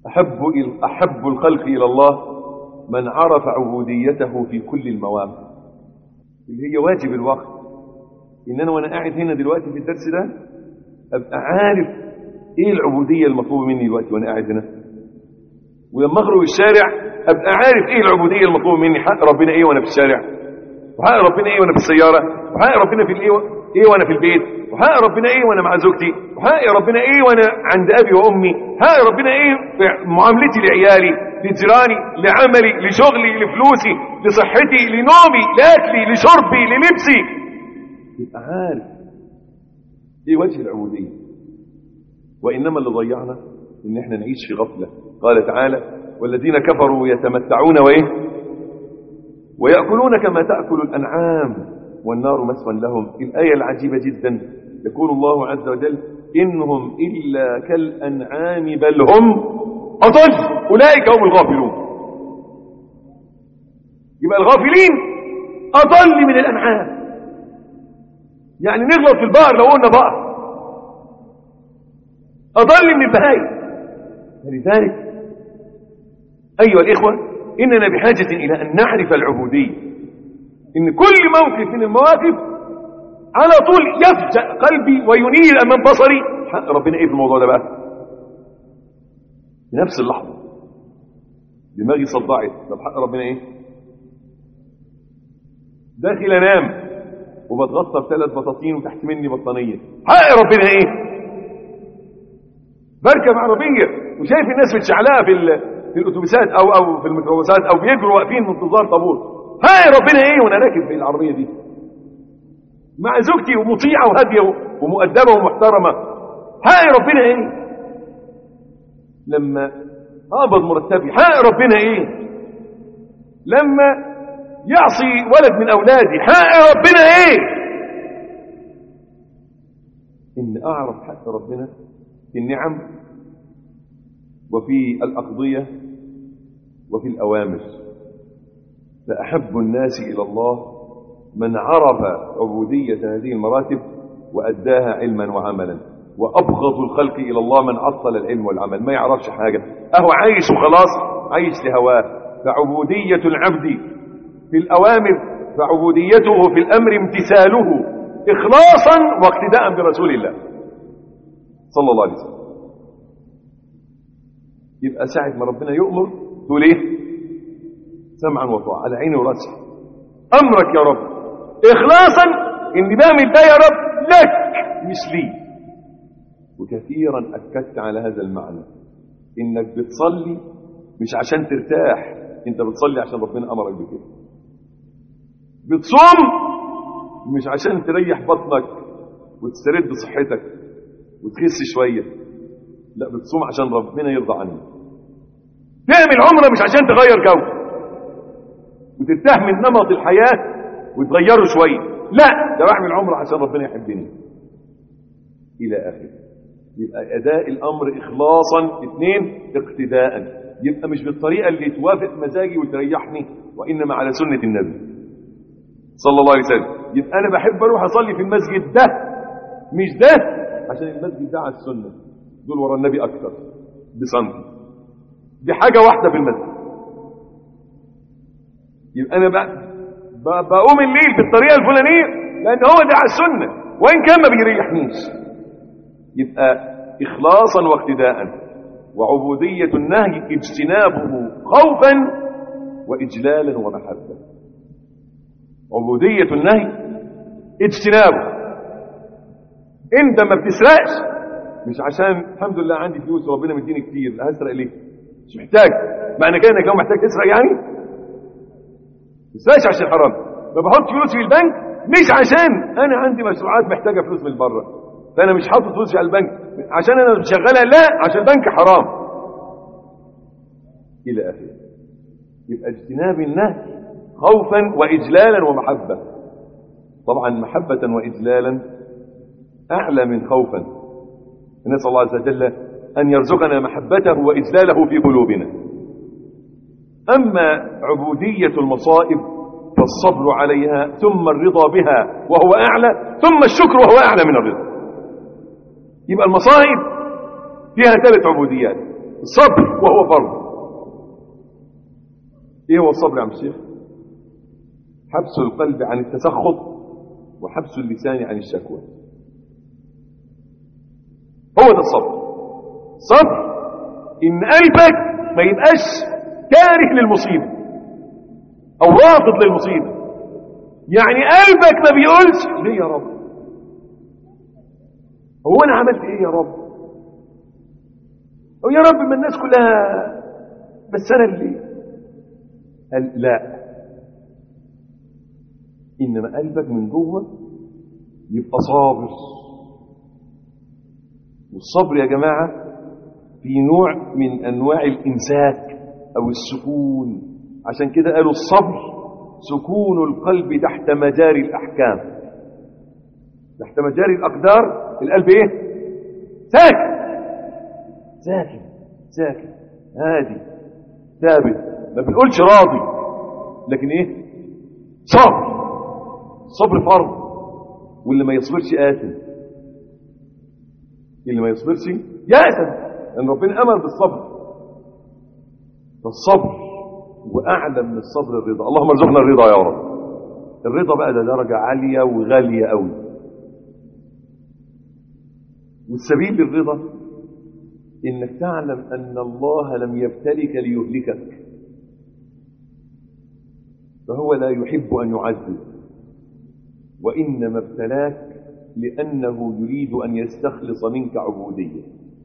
أحب, إل- أحب الخلق إلى الله من عرف عبوديته في كل المواقف اللي هي واجب الوقت إن أنا وأنا قاعد هنا دلوقتي في الدرس ده أبقى عارف إيه العبودية المطلوبة مني دلوقتي وأنا قاعد هنا ولما أخرج الشارع أبقى عارف إيه العبودية المطلوبة مني حق ربنا إيه وأنا في الشارع وحق ربنا إيه وأنا في السيارة وحق ربنا في الإيه إيه وأنا في البيت وحق ربنا إيه وأنا مع زوجتي وحق ربنا إيه وأنا عند أبي وأمي حق ربنا إيه في معاملتي لعيالي لجيراني لعملي لشغلي لفلوسي لصحتي لنومي لأكلي لشربي للبسي يبقى عارف ايه وجه العبودية وإنما اللي ضيعنا إن احنا نعيش في غفلة قال تعالى والذين كفروا يتمتعون وإيه ويأكلون كما تأكل الأنعام والنار مسوى لهم الآية العجيبة جدا يقول الله عز وجل إنهم إلا كالأنعام بل هم أضل أولئك هم الغافلون يبقى الغافلين أضل من الأنعام يعني نغلط في البقر لو قلنا بقر أضل من البهائم فلذلك أيها الإخوة إننا بحاجة إلى أن نعرف العبودية إن كل موقف من المواقف على طول يفجأ قلبي وينير أمام بصري حق ربنا إيه في الموضوع ده بقى في نفس اللحظة دماغي صدعت طب حق ربنا إيه داخل أنام وبتغطى بثلاث بطاطين وتحت مني بطانية حق ربنا إيه بركب عربية وشايف الناس متشعلقة في ال- في الأتوبيسات أو أو في الميكروباصات أو بيجروا واقفين في انتظار طابور هاي ربنا إيه وأنا راكب في العربية دي مع زوجتي ومطيعة وهادية ومؤدبة ومحترمة هاي ربنا إيه لما أقبض مرتبي هاي ربنا إيه لما يعصي ولد من أولادي هاي ربنا إيه إن أعرف حق ربنا في النعم وفي الأقضية وفي الأوامر فأحب الناس إلى الله من عرف عبودية هذه المراتب وأداها علما وعملا وأبغض الخلق إلى الله من عطل العلم والعمل ما يعرفش حاجة أهو عايش وخلاص عايش لهواه فعبودية العبد في الأوامر فعبوديته في الأمر امتثاله إخلاصا واقتداء برسول الله صلى الله عليه وسلم يبقى ساعة ما ربنا يؤمر تقول ايه سمعا وطاعة على عيني وراسي امرك يا رب اخلاصا اني بعمل ده يا رب لك مش لي وكثيرا اكدت على هذا المعنى انك بتصلي مش عشان ترتاح انت بتصلي عشان ربنا امرك بكده بتصوم مش عشان تريح بطنك وتسترد صحتك وتخس شويه لا بتصوم عشان ربنا يرضى عنك تعمل عمره مش عشان تغير جو وترتاح من نمط الحياه وتغيره شويه لا ده بعمل عمره عشان ربنا يحبني الى اخره يبقى اداء الامر اخلاصا اثنين اقتداء يبقى مش بالطريقه اللي توافق مزاجي وتريحني وانما على سنه النبي صلى الله عليه وسلم يبقى انا بحب اروح اصلي في المسجد ده مش ده عشان المسجد ده على السنه دول ورا النبي اكتر بسنتي دي حاجه واحده في المسجد يبقى انا بقى ب- بقوم الليل بالطريقه الفلانيه لان هو ده على السنه وان كان ما بيريحنيش يبقى اخلاصا واقتداء وعبوديه النهي اجتنابه خوفا واجلالا ومحبه عبوديه النهي اجتنابه انت ما بتسرقش مش عشان الحمد لله عندي فلوس وربنا مديني كتير هسرق ليه مش محتاج معنى كده انك لو محتاج تسرق يعني ما تسرقش عشان حرام ما بحط فلوس في البنك مش عشان انا عندي مشروعات محتاجه فلوس من بره فانا مش حاطط فلوس على البنك عشان انا شغالها لا عشان البنك حرام الى اخره يبقى اجتناب النهي خوفا واجلالا ومحبه طبعا محبه واجلالا اعلى من خوفا نسال الله عز وجل ان يرزقنا محبته واجلاله في قلوبنا اما عبوديه المصائب فالصبر عليها ثم الرضا بها وهو اعلى ثم الشكر وهو اعلى من الرضا يبقى المصائب فيها ثلاث عبوديات الصبر وهو فرض ايه هو الصبر يا عم الشيخ حبس القلب عن التسخط وحبس اللسان عن الشكوى هو ده الصبر صبر ان قلبك ما يبقاش كاره للمصيبه او رافض للمصيبه يعني قلبك ما بيقولش ليه يا رب هو انا عملت ايه يا رب هو يا رب ما الناس كلها بس انا اللي قال لا انما قلبك من جوه يبقى صابر والصبر يا جماعه في نوع من انواع الامساك او السكون عشان كده قالوا الصبر سكون القلب تحت مجاري الاحكام تحت مجاري الاقدار القلب ايه ساكن ساكن ساكن هادي ثابت ما بنقولش راضي لكن ايه صبر صبر فرض واللي ما يصبرش آثم اللي ما يصبرش يأثم لأن ربنا أمر بالصبر فالصبر وأعلى من الصبر الرضا اللهم ارزقنا الرضا يا رب الرضا بقى ده درجة عالية وغالية قوي والسبيل للرضا إنك تعلم أن الله لم يبتلك ليهلكك فهو لا يحب أن يعذب وإنما ابتلاك لأنه يريد أن يستخلص منك عبودية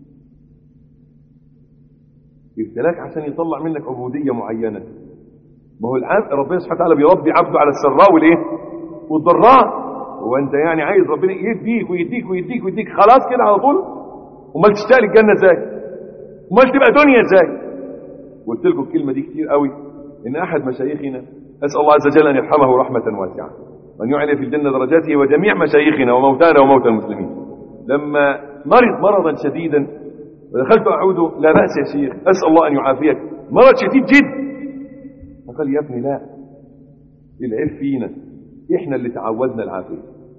ابتلاك عشان يطلع منك عبودية معينة ما هو العبد ربنا سبحانه وتعالى بيربي عبده على السراء والايه والضراء هو انت يعني عايز ربنا يديك ويديك ويديك ويديك خلاص كده على طول امال تشتاق للجنه ازاي امال تبقى دنيا ازاي قلت لكم الكلمه دي كتير قوي ان احد مشايخنا اسال الله عز وجل ان يرحمه رحمه واسعه وان يعلي في الجنه درجاته وجميع مشايخنا وموتانا وموتى المسلمين لما مرض مرضا شديدا ودخلت اعود لا باس يا شيخ اسال الله ان يعافيك مرض شديد جدا فقال يا ابني لا العيب فينا احنا اللي تعودنا العافيه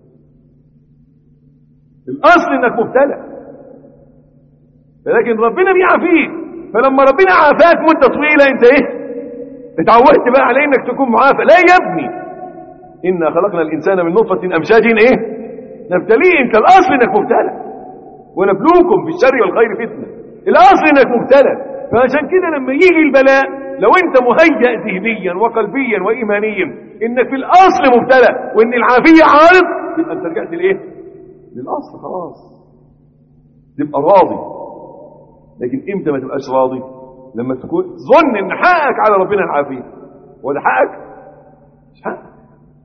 الاصل انك مبتلى لكن ربنا بيعافيك فلما ربنا عافاك مده طويله انت ايه اتعودت بقى على انك تكون معافى لا يا ابني انا خلقنا الانسان من نطفه امشاج ايه نبتليه انت الاصل انك مبتلى ونبلوكم بالشر والخير فتنه الاصل انك مبتلى فعشان كده لما يجي البلاء لو انت مهيأ ذهنيا وقلبيا وايمانيا انك في الاصل مبتلى وان العافيه عارض يبقى انت رجعت لايه للاصل خلاص تبقى راضي لكن امتى ما تبقاش راضي لما تكون ظن ان حقك على ربنا العافيه وده حقك مش حقك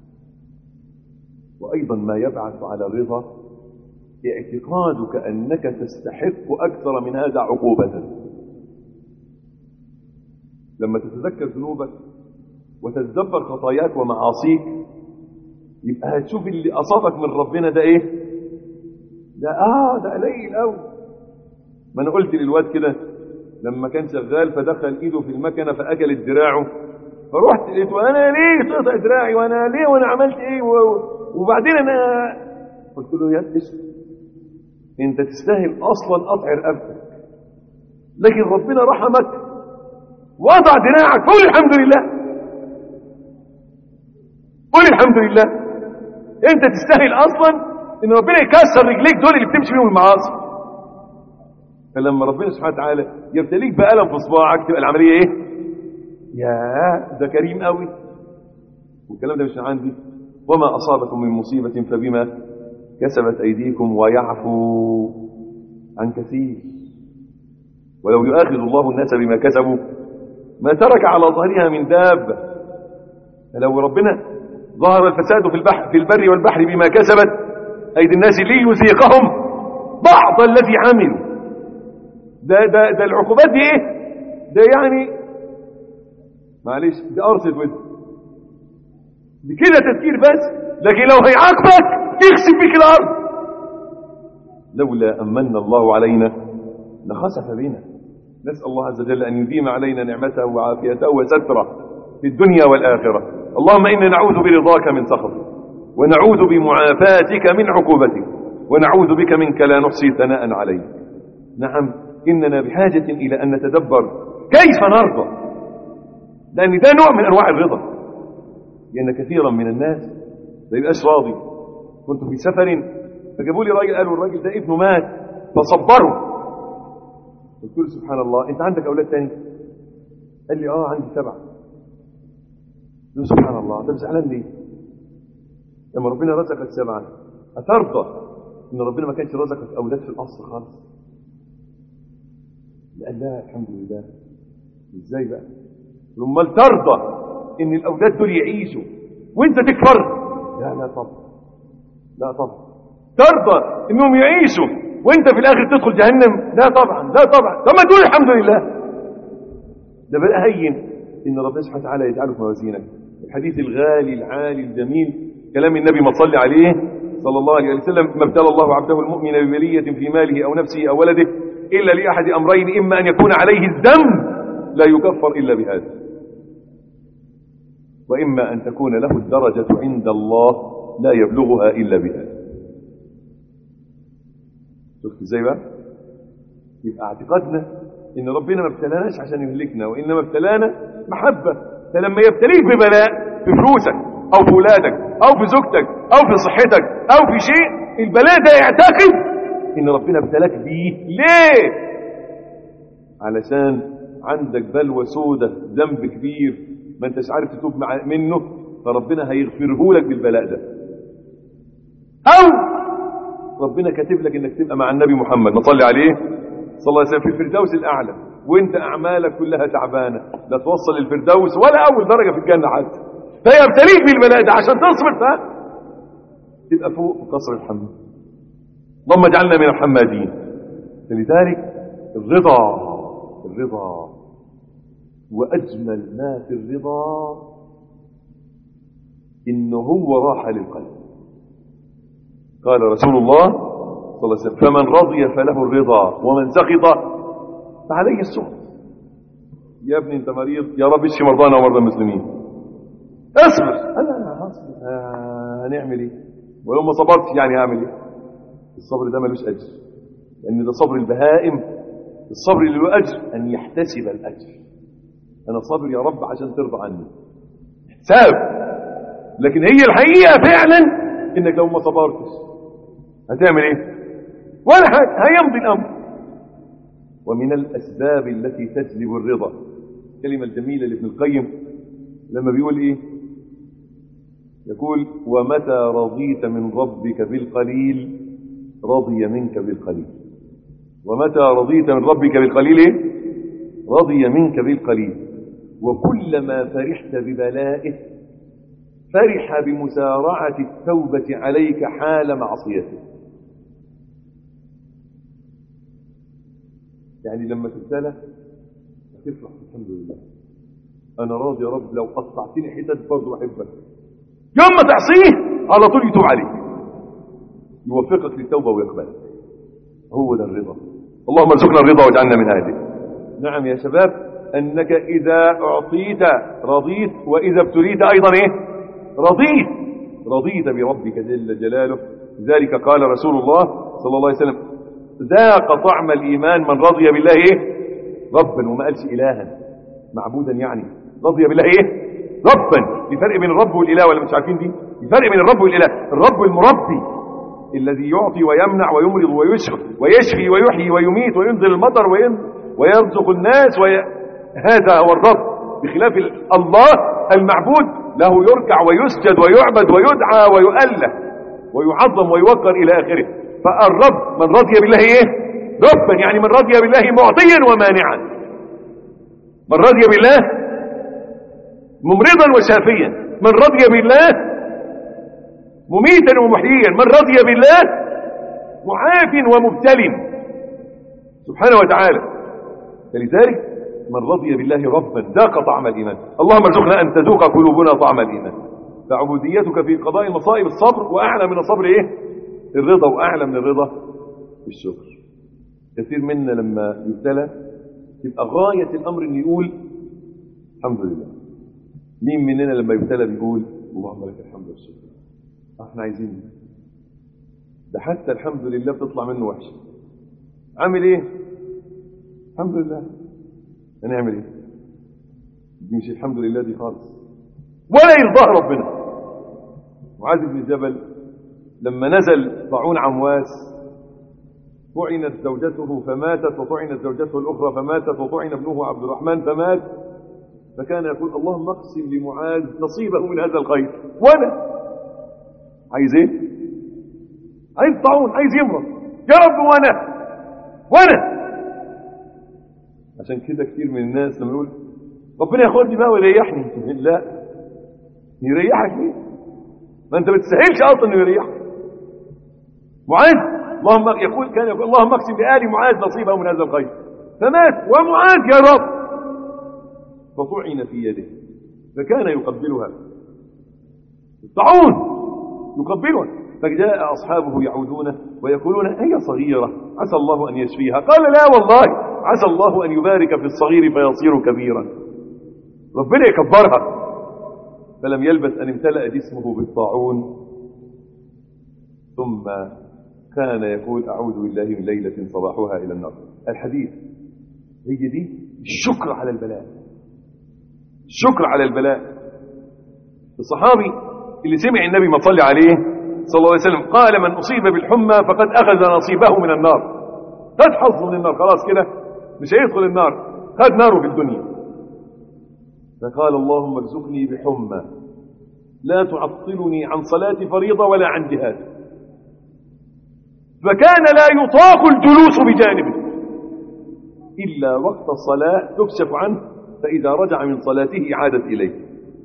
وايضا ما يبعث على الرضا اعتقادك انك تستحق اكثر من هذا عقوبه لما تتذكر ذنوبك وتتدبر خطاياك ومعاصيك يبقى هتشوف اللي اصابك من ربنا ده ايه ده اه ده قليل قوي ما انا قلت للواد كده لما كان شغال فدخل ايده في المكنه فاكلت دراعه فرحت قلت انا ليه تقطع دراعي وانا ليه وانا عملت ايه و... وبعدين انا قلت له يا اسم انت تستاهل اصلا قطع رقبتك لكن ربنا رحمك وضع دراعك قول الحمد لله قول الحمد لله انت تستاهل اصلا ان ربنا يكسر رجليك دول اللي بتمشي بيهم المعاصي فلما ربنا سبحانه وتعالى يبتليك بألم في صباعك تبقى العملية ايه يا ده كريم قوي والكلام ده مش عندي وما أصابكم من مصيبة فبما كسبت أيديكم ويعفو عن كثير ولو يؤاخذ الله الناس بما كسبوا ما ترك على ظهرها من دابة فلو ربنا ظهر الفساد في البحر في البر والبحر بما كسبت أيدي الناس ليذيقهم بعض الذي عملوا ده ده ده العقوبات دي ايه ده يعني معلش ده قرصة ود دي كده تفكير بس لكن لو هيعاقبك يخسف بيك الارض لولا امن الله علينا لخسف بنا نسال الله عز وجل ان يديم علينا نعمته وعافيته وستره في الدنيا والاخره اللهم انا نعوذ برضاك من سخطك ونعوذ بمعافاتك من عقوبتك ونعوذ بك منك لا نحصي ثناء عليك نعم إننا بحاجة إلى أن نتدبر كيف نرضى لأن ده نوع من أنواع الرضا لأن كثيرا من الناس ما يبقاش راضي كنت في سفر فجابوا لي راجل قالوا الراجل ده ابنه مات فصبره قلت له سبحان الله انت عندك اولاد تاني قال لي اه عندي سبعه قلت له سبحان الله طب زعلان ليه لما ربنا رزقك سبعه اترضى ان ربنا ما كانش رزقك اولاد في الاصل خالص قال لا الحمد لله ازاي بقى امال ترضى ان الاولاد دول يعيشوا وانت تكفر لا لا طبعا لا طبعا ترضى انهم يعيشوا وانت في الاخر تدخل جهنم لا طبعا لا طبعا طب ما تقول الحمد لله ده بقى هين ان ربنا سبحانه وتعالى يجعله في موازينك الحديث الغالي العالي الجميل كلام النبي ما تصلي عليه صلى الله عليه وسلم ما ابتلى الله عبده المؤمن ببلية في ماله او نفسه او ولده الا لاحد امرين اما ان يكون عليه الذنب لا يكفر الا بهذا واما ان تكون له الدرجة عند الله لا يبلغها الا بهذا شفت ازاي بقى يبقى اعتقادنا ان ربنا ما ابتلاناش عشان يهلكنا وانما ابتلانا محبه فلما يبتليك ببلاء في فلوسك او في ولادك او في زوجتك او في صحتك او في شيء البلاء ده يعتقد ان ربنا ابتلاك بيه ليه علشان عندك بلوى سودة ذنب كبير ما انتش عارف تتوب مع منه فربنا هيغفره لك بالبلاء ده او ربنا كاتب لك انك تبقى مع النبي محمد نصلي عليه صلى الله عليه وسلم في الفردوس الاعلى وانت اعمالك كلها تعبانه لا توصل للفردوس ولا اول درجه في الجنه حتى فيبتليك بالبلاء ده عشان تصبر ف تبقى فوق في قصر الحمد اللهم اجعلنا من الحمادين فلذلك الرضا الرضا واجمل ما في الرضا انه هو راحه للقلب قال رسول الله صلى الله عليه وسلم فمن رضي فله الرضا ومن سخط فعليه السخط يا ابني انت مريض يا رب اشفي مرضانا ومرضى المسلمين اصبر انا انا هصبر آه هنعمل ايه ولو ما صبرتش يعني هعمل ايه الصبر ده ملوش اجر لان ده صبر البهائم الصبر اللي له اجر ان يحتسب الاجر انا صابر يا رب عشان ترضى عني حساب لكن هي الحقيقه فعلا انك لو ما صبرتش هتعمل ايه ولا حاجه هيمضي الامر ومن الاسباب التي تجلب الرضا الكلمه الجميله لابن القيم لما بيقول ايه يقول ومتى رضيت من ربك بالقليل رضي منك بالقليل ومتى رضيت من ربك بالقليل ايه رضي منك بالقليل وكلما فرحت ببلائه فرح بمسارعة التوبة عليك حال معصيته يعني لما تبتلى هتفرح الحمد لله انا راضي يا رب لو قطعتني حتت برضه بحبك يوم ما تعصيه على طول يتوب عليك يوفقك للتوبة ويقبلك هو ده الرضا اللهم ارزقنا الرضا واجعلنا من هذه نعم يا شباب انك اذا اعطيت رضيت واذا ابتليت ايضا ايه رضيت رضيت بربك جل جلاله لذلك قال رسول الله صلى الله عليه وسلم ذاق طعم الإيمان من رضي بالله إيه ربا وما قالش إلها معبودا يعني رضي بالله إيه ربا في فرق بين الرب والإله ولا مش عارفين دي في فرق بين الرب والإله الرب المربي الذي يعطي ويمنع ويمرض ويشفي ويشفي ويحيي ويميت وينزل المطر ويرزق الناس وي... هذا هو الرب بخلاف الله المعبود له يركع ويسجد ويعبد ويدعى ويؤله ويعظم ويوقر إلى آخره فالرب من رضي بالله إيه ربا يعني من رضي بالله معطيا ومانعا من رضي بالله ممرضا وشافيا من رضي بالله مميتا ومحييا من رضي بالله معاف ومبتل سبحانه وتعالى فلذلك من رضي بالله ربا ذاق طعم الإيمان اللهم ارزقنا أن تذوق قلوبنا طعم الإيمان فعبوديتك في قضاء المصائب الصبر وأعلى من الصبر إيه الرضا وأعلى من الرضا الشكر كثير منا لما يبتلى تبقى غاية الأمر أن يقول الحمد لله مين مننا لما يبتلى بيقول اللهم لك الحمد والشكر احنا عايزين ده حتى الحمد لله بتطلع منه وحشه عامل ايه الحمد لله هنعمل ايه دي مش الحمد لله دي خالص ولا يرضاه ربنا معاذ بن جبل لما نزل طاعون عمواس طعنت زوجته فماتت وطعنت زوجته الأخرى فماتت وطعن ابنه عبد الرحمن فمات فكان يقول اللهم اقسم لمعاذ نصيبه من هذا الخير وانا عايز ايه عايز طاعون عايز يمرض يا رب وانا وانا عشان كده كتير من الناس لما يقول ربنا ياخدني بقى ويريحني لا يريحك ليه ما انت ما تستاهلش اصلا انه يريحك معاذ اللهم يقول كان يقول اللهم اقسم بآل معاذ نصيبه من هذا الخير فمات ومعاذ يا رب فطعن في يده فكان يقبلها الطاعون يقبلها فجاء أصحابه يعودون ويقولون هي صغيرة عسى الله أن يشفيها قال لا والله عسى الله أن يبارك في الصغير فيصير كبيرا ربنا يكبرها فلم يلبث أن امتلأ جسمه بالطاعون ثم كان يقول أعوذ بالله من ليلة صباحها إلى النار الحديث هي دي الشكر على البلاء الشكر على البلاء الصحابي اللي سمع النبي ما صلى عليه صلى الله عليه وسلم قال من أصيب بالحمى فقد أخذ نصيبه من النار خد حظه من النار خلاص كده مش هيدخل النار خد ناره في الدنيا فقال اللهم ارزقني بحمى لا تعطلني عن صلاة فريضة ولا عن جهاد فكان لا يطاق الجلوس بجانبه إلا وقت الصلاة تكشف عنه فإذا رجع من صلاته عادت إليه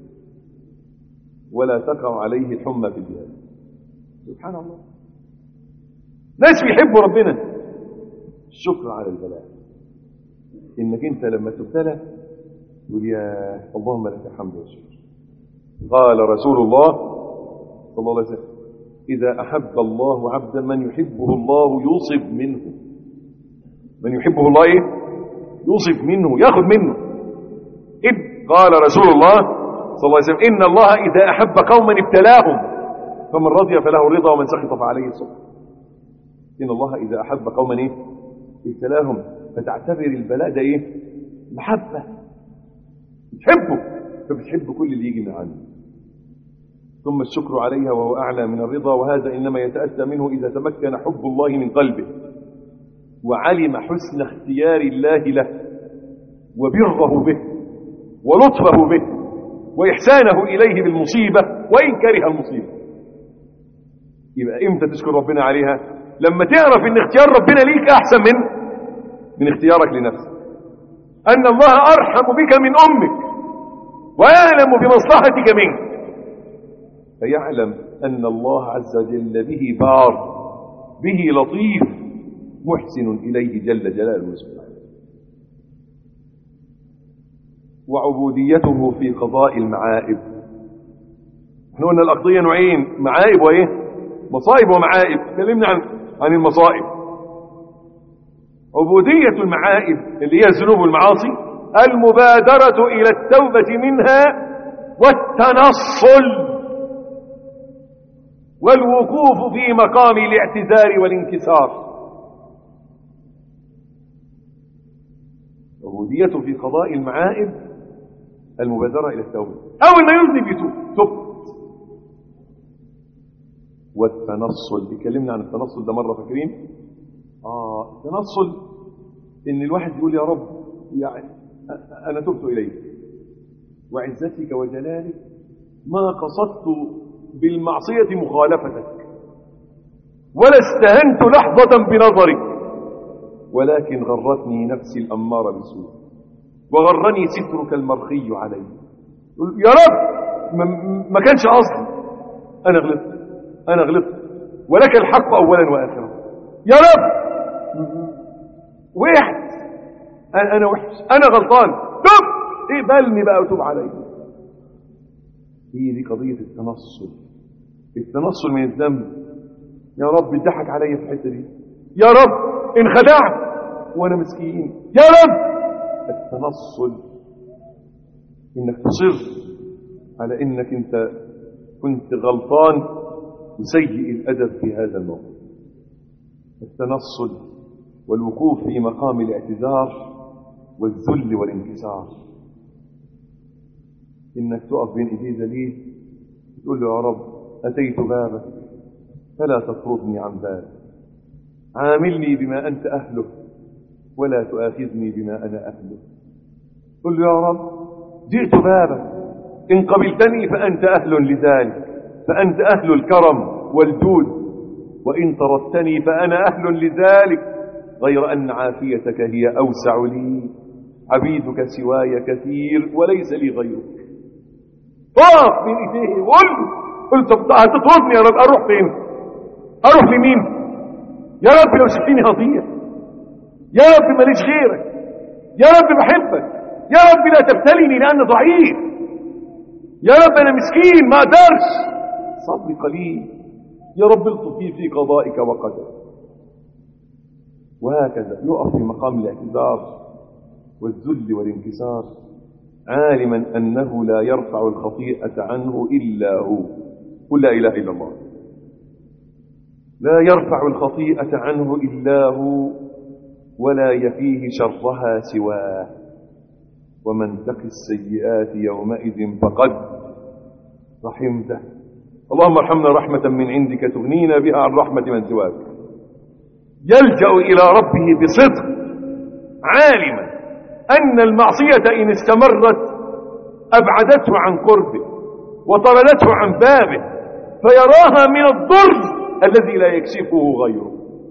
ولا تقع عليه الحمى في الجهاد سبحان الله ناس بيحبوا ربنا الشكر على البلاء انك انت لما تبتلى تقول يا اللهم لك الحمد والشكر قال رسول الله صلى الله عليه وسلم إذا أحب الله عبدا من يحبه الله يوصف منه من يحبه الله إيه؟ يوصف منه ياخذ منه إذ قال رسول الله صلى الله عليه وسلم إن الله إذا أحب قوما ابتلاهم فمن رضي فله الرضا ومن سخط فعليه السخط إن الله إذا أحب قوما إيه؟ ابتلاهم فتعتبر البلاء ده إيه؟ محبة بتحبه فبتحب كل اللي يجي من عنده ثم الشكر عليها وهو أعلى من الرضا وهذا إنما يتأتى منه إذا تمكن حب الله من قلبه وعلم حسن اختيار الله له وبره به ولطفه به وإحسانه إليه بالمصيبة وإن كره المصيبة يبقى إمتى تشكر ربنا عليها لما تعرف إن اختيار ربنا ليك أحسن من من اختيارك لنفسك أن الله أرحم بك من أمك ويعلم بمصلحتك منك فيعلم أن الله عز وجل به بار به لطيف محسن إليه جل جلاله سبحانه وعبوديته في قضاء المعائب احنا قلنا الأقضية نوعين معائب وإيه مصائب ومعائب تكلمنا عن عن المصائب عبودية المعائب اللي هي الذنوب والمعاصي المبادرة إلى التوبة منها والتنصل والوقوف في مقام الاعتذار والانكسار عبودية في قضاء المعائب المبادرة إلى التوبة أول ما يذنب يتوب تب والتنصل اتكلمنا عن التنصل ده مرة فاكرين آه التنصل إن الواحد يقول يا رب يعني أنا تبت إليك وعزتك وجلالك ما قصدت بالمعصية مخالفتك ولا استهنت لحظة بنظرك ولكن غرتني نفسي الأمارة بالسوء وغرني سترك المرخي علي يا رب ما كانش قصدي أنا غلطت أنا غلطت ولك الحق أولا وآخرا يا رب وقعت أنا وحش أنا غلطان تب اقبلني بقى وتوب علي هي دي قضية التنصل التنصل من الذنب يا رب اتضحك عليا في الحتة دي يا رب انخدعت وانا مسكين يا رب التنصل انك تصر على انك انت كنت غلطان وسيء الادب في هذا الموقف التنصل والوقوف في مقام الاعتذار والذل والانكسار إنك تقف بين إيديه ذليل تقول له يا رب أتيت بابك فلا تطردني عن بابك عاملني بما أنت أهله ولا تؤاخذني بما أنا أهله قل له يا رب جئت بابك إن قبلتني فأنت أهل لذلك فأنت أهل الكرم والجود وإن طردتني فأنا أهل لذلك غير أن عافيتك هي أوسع لي عبيدك سواي كثير وليس لي غيرك اقف من ايديه وقل قلت هتطردني يا رب اروح فين اروح لمين يا رب لو سبتني هضيع يا رب ماليش غيرك يا رب بحبك يا رب لا تبتليني لان ضعيف يا رب انا مسكين ما اقدرش صبري قليل يا رب الطفي في قضائك وقدرك وهكذا يقف في مقام الاعتذار والذل والانكسار عالما أنه لا يرفع الخطيئة عنه إلا هو قل لا إله إلا الله لا يرفع الخطيئة عنه إلا هو ولا يفيه شرها سواه ومن تق السيئات يومئذ فقد رحمته اللهم ارحمنا رحمة من عندك تغنينا بها عن رحمة من سواك يلجأ إلى ربه بصدق عالما أن المعصية إن استمرت أبعدته عن قربه وطردته عن بابه فيراها من الضر الذي لا يكشفه غيره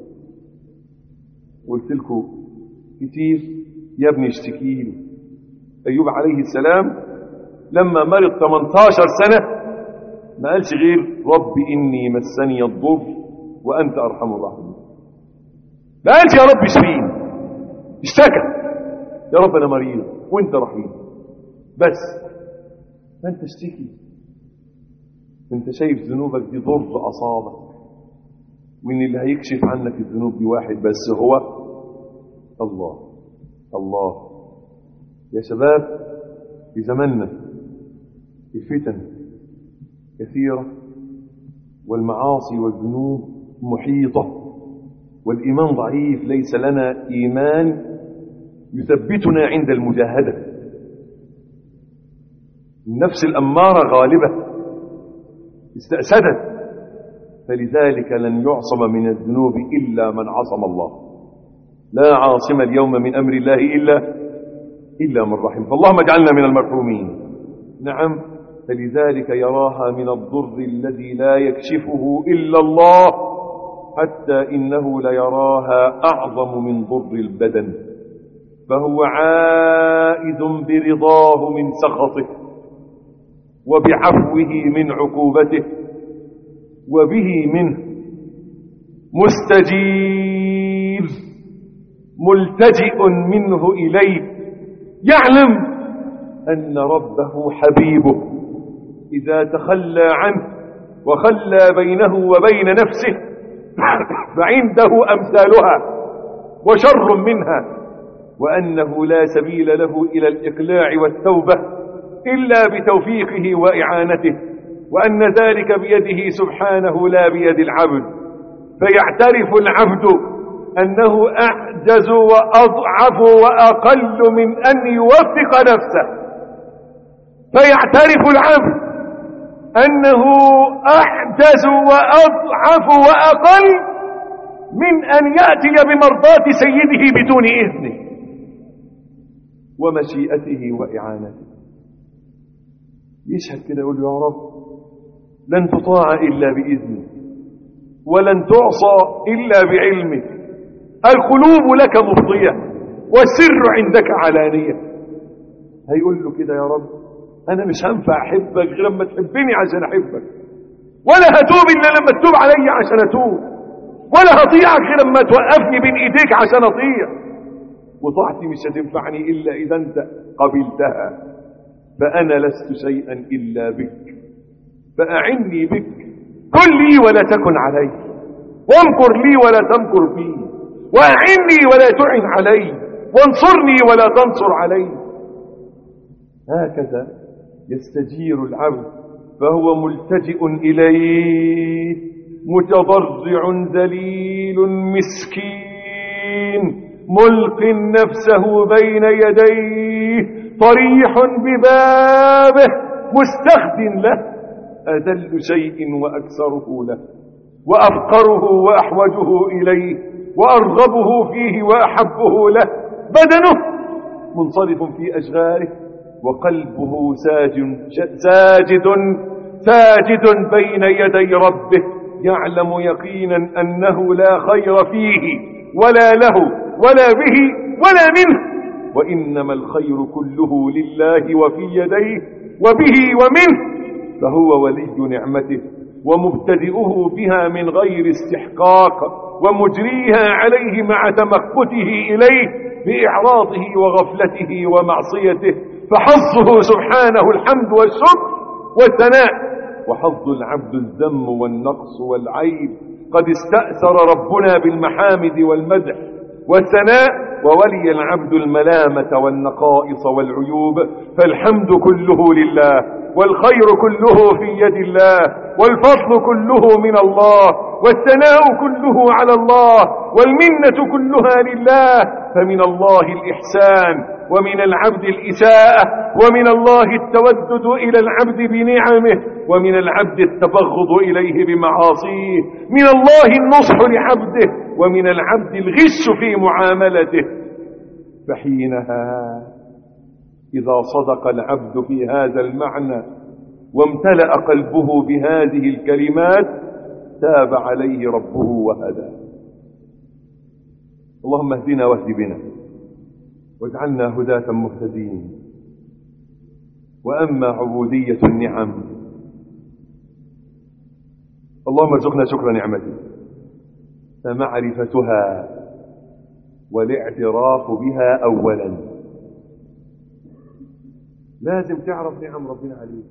قلت لكم كتير يا ابني اشتكي له أيوب عليه السلام لما مرض 18 سنة ما قالش غير رب إني مسني الضر وأنت أرحم الراحمين ما قالش يا رب اشفيني اشتكى يا رب انا مريض وانت رحيم بس فانت اشتكي انت شايف ذنوبك دي ضر اصابك وان اللي هيكشف عنك الذنوب دي واحد بس هو الله الله يا شباب في زماننا الفتن كثيرة والمعاصي والذنوب محيطة والإيمان ضعيف ليس لنا إيمان يثبتنا عند المجاهدة النفس الأمارة غالبة استأسدت فلذلك لن يعصم من الذنوب إلا من عصم الله لا عاصم اليوم من أمر الله إلا إلا من رحم فاللهم اجعلنا من المرحومين نعم فلذلك يراها من الضر الذي لا يكشفه إلا الله حتى إنه ليراها أعظم من ضر البدن فهو عائد برضاه من سخطه وبعفوه من عقوبته وبه منه مستجير ملتجئ منه إليه يعلم أن ربه حبيبه إذا تخلى عنه وخلى بينه وبين نفسه فعنده أمثالها وشر منها وأنه لا سبيل له إلى الإقلاع والتوبة إلا بتوفيقه وإعانته وأن ذلك بيده سبحانه لا بيد العبد فيعترف العبد أنه أعجز وأضعف وأقل من أن يوفق نفسه فيعترف العبد أنه أعجز وأضعف وأقل من أن يأتي بمرضاة سيده بدون إذنه ومشيئته وإعانته يشهد كده يقول يا رب لن تطاع إلا بإذنك ولن تعصى إلا بعلمك القلوب لك مفضية والسر عندك علانية هيقول له كده يا رب أنا مش هنفع أحبك غير لما تحبني عشان أحبك ولا هتوب إلا لما تتوب علي عشان أتوب ولا هطيعك غير لما توقفني بين إيديك عشان أطيع وطاعتي مش هتنفعني إلا إذا أنت قبلتها فأنا لست شيئا إلا بك فأعني بك كن لي ولا تكن علي وامكر لي ولا تمكر بي وأعني ولا تعن علي وانصرني ولا تنصر علي هكذا يستجير العبد فهو ملتجئ إليه متضرع ذليل مسكين ملق نفسه بين يديه طريح ببابه مستخد له أذل شيء وأكثره له وأفقره وأحوجه إليه وأرغبه فيه وأحبه له بدنه منصرف في أشغاله وقلبه ساجد, ساجد ساجد بين يدي ربه يعلم يقينا أنه لا خير فيه ولا له ولا به ولا منه وإنما الخير كله لله وفي يديه وبه ومنه فهو ولي نعمته ومبتدئه بها من غير استحقاق ومجريها عليه مع تمكته إليه بإعراضه وغفلته ومعصيته فحظه سبحانه الحمد والشكر والثناء وحظ العبد الذم والنقص والعيب قد استأثر ربنا بالمحامد والمدح والثناء وولي العبد الملامة والنقائص والعيوب فالحمد كله لله والخير كله في يد الله والفضل كله من الله والثناء كله على الله والمنة كلها لله فمن الله الإحسان ومن العبد الإساءة ومن الله التودد إلى العبد بنعمه ومن العبد التبغض إليه بمعاصيه من الله النصح لعبده ومن العبد الغش في معاملته فحينها إذا صدق العبد في هذا المعنى وامتلأ قلبه بهذه الكلمات تاب عليه ربه وهداه اللهم اهدنا واهد بنا واجعلنا هداة مهتدين وأما عبودية النعم اللهم ارزقنا شكر نعمتك فمعرفتها والاعتراف بها أولا لازم تعرف نعم ربنا عليك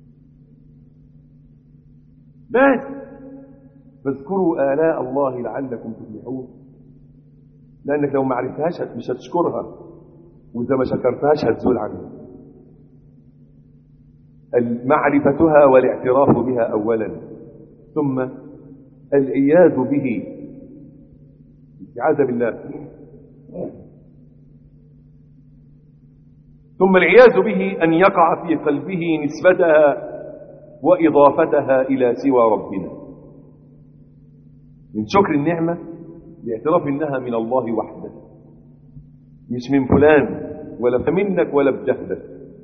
لازم فاذكروا آلاء الله لعلكم تفلحون لأنك لو ما عرفتهاش مش هتشكرها وإذا ما شكرتهاش هتزول عنها معرفتها والاعتراف بها أولا ثم العياذ به استعاذ بالله ثم العياذ به أن يقع في قلبه نسبتها وإضافتها إلى سوى ربنا من شكر النعمة لاعتراف إنها من الله وحده مش من فلان ولا منك ولا بجهدك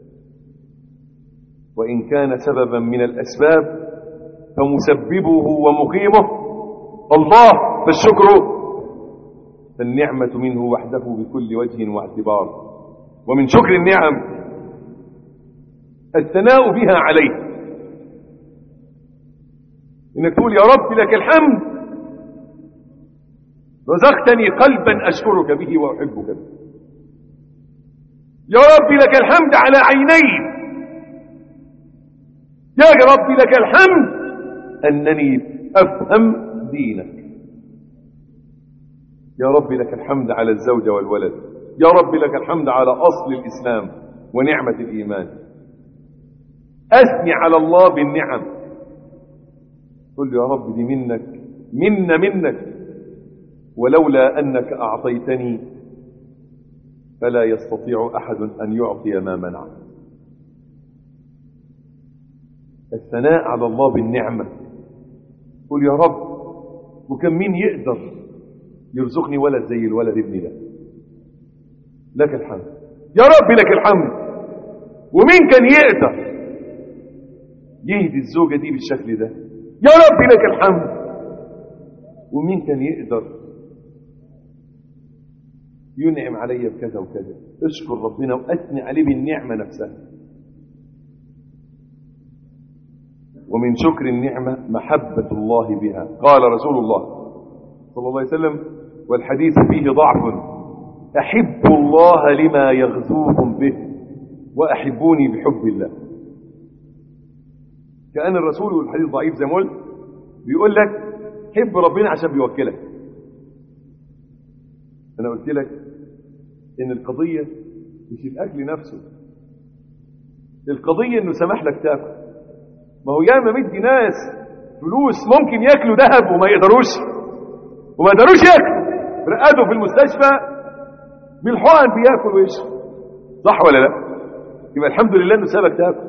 وإن كان سببا من الأسباب فمسببه ومقيمه الله فالشكر فالنعمة منه وحده بكل وجه واعتبار ومن شكر النعم الثناء بها عليه انك تقول يا رب لك الحمد رزقتني قلبا اشكرك به واحبك به يا رب لك الحمد على عيني يا رب لك الحمد انني افهم دينك يا رب لك الحمد على الزوجه والولد يا رب لك الحمد على أصل الإسلام ونعمة الإيمان أثني على الله بالنعم قل له يا رب دي منك منا منك ولولا أنك أعطيتني فلا يستطيع أحد أن يعطي ما منع الثناء على الله بالنعمة قل يا رب وكم مين يقدر يرزقني ولد زي الولد ابني ده لك الحمد يا رب لك الحمد ومين كان يقدر يهدي الزوجة دي بالشكل ده يا رب لك الحمد ومين كان يقدر ينعم علي بكذا وكذا اشكر ربنا واثني عليه بالنعمة نفسها ومن شكر النعمة محبة الله بها قال رسول الله صلى الله عليه وسلم والحديث فيه ضعف أحب الله لما يغزوكم به وأحبوني بحب الله كأن الرسول والحديث ضعيف زي ما قلت بيقول لك حب ربنا عشان بيوكلك أنا قلت لك إن القضية مش الأكل نفسه القضية إنه سمح لك تاكل ما هو ياما مدي ناس فلوس ممكن ياكلوا ذهب وما يقدروش وما يقدروش ياكلوا رقدوا في المستشفى بالحقن بياكل ويشرب صح ولا لا يبقى الحمد لله انه سابك تاكل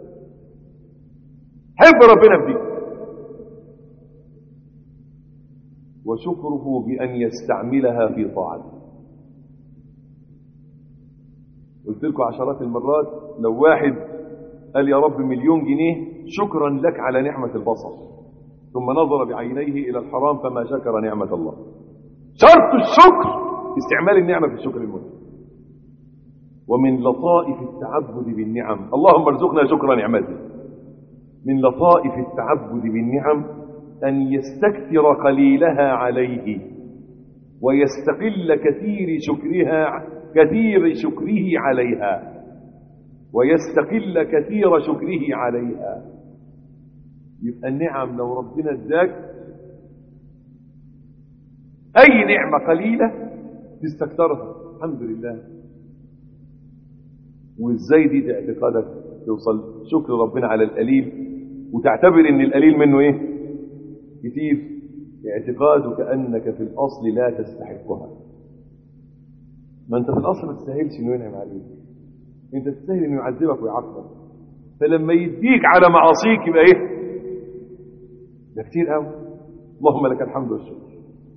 حب ربنا في دي وشكره بأن يستعملها في طاعته قلت لكم عشرات المرات لو واحد قال يا رب مليون جنيه شكرا لك على نعمة البصر ثم نظر بعينيه إلى الحرام فما شكر نعمة الله شرط الشكر استعمال النعمة في الشكر المهم ومن لطائف التعبد بالنعم اللهم ارزقنا شكر نعمته من لطائف التعبد بالنعم أن يستكثر قليلها عليه ويستقل كثير شكرها كثير شكره عليها ويستقل كثير شكره عليها يبقى النعم لو ربنا اداك أي نعمة قليلة تستكثرها الحمد لله وازاي دي اعتقادك توصل شكر ربنا على القليل وتعتبر ان القليل منه ايه كتير اعتقادك انك في الاصل لا تستحقها ما انت في الاصل ما تستاهلش انه ينعم عليك انت تستاهل انه يعذبك ويعاقبك فلما يديك على معاصيك يبقى ايه ده كتير قوي اللهم لك الحمد والشكر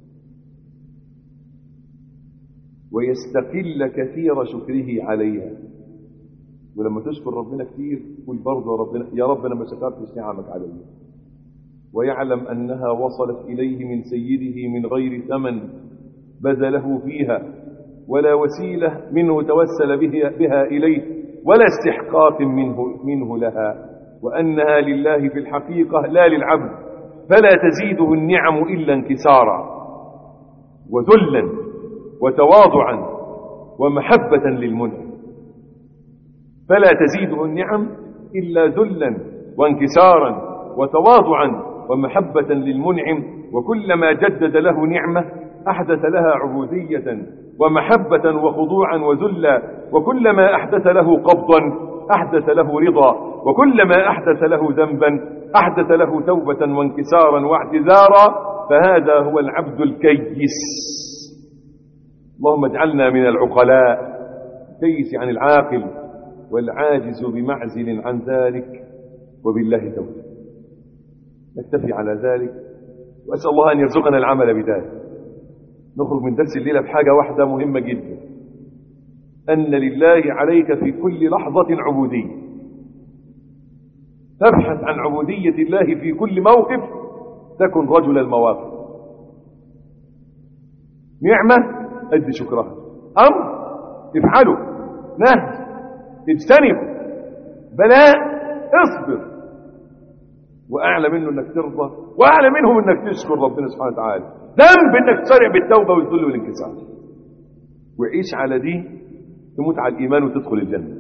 ويستقل كثير شكره عليها ولما تشكر ربنا كتير قول برضه يا ربنا يا رب انا ما شكرتش نعمك علي ويعلم انها وصلت اليه من سيده من غير ثمن بذله فيها ولا وسيله منه توسل بها, بها اليه ولا استحقاق منه منه لها وانها لله في الحقيقه لا للعبد فلا تزيده النعم الا انكسارا وذلا وتواضعا ومحبه للمنعم فلا تزيده النعم إلا ذلا وانكسارا وتواضعا ومحبة للمنعم وكلما جدد له نعمة أحدث لها عبودية ومحبة وخضوعا وذلا وكلما أحدث له قبضا أحدث له رضا وكلما أحدث له ذنبا أحدث له توبة وانكسارا واعتذارا فهذا هو العبد الكيس اللهم اجعلنا من العقلاء كيس عن العاقل والعاجز بمعزل عن ذلك وبالله توفيق نكتفي على ذلك وأسأل الله أن يرزقنا العمل بذلك نخرج من درس الليلة بحاجة واحدة مهمة جدا أن لله عليك في كل لحظة عبودية تبحث عن عبودية الله في كل موقف تكن رجل المواقف نعمة أد شكرها أمر افعله نهي اجتنب بلاء اصبر واعلى منه انك ترضى واعلى منهم انك تشكر ربنا سبحانه وتعالى ذنب انك تسرع بالتوبه والذل والانكسار وعيش على دي تموت على الايمان وتدخل الجنه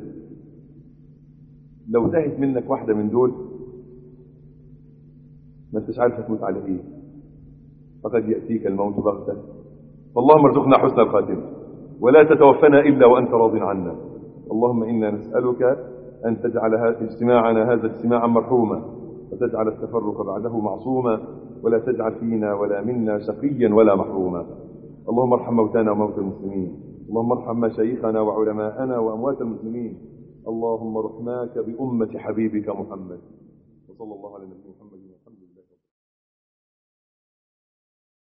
لو تهت منك واحده من دول ما انتش عارف تموت على ايه فقد ياتيك الموت بغته فاللهم ارزقنا حسن الخاتمه ولا تتوفنا الا وانت راض عنا اللهم إنا نسألك أن تجعل اجتماعنا هذا اجتماعا مرحوما وتجعل التفرق بعده معصوما ولا تجعل فينا ولا منا شقيا ولا محروما اللهم ارحم موتانا وموتى المسلمين اللهم ارحم مشايخنا وعلماءنا وأموات المسلمين اللهم رحماك بأمة حبيبك محمد وصلى الله على نبينا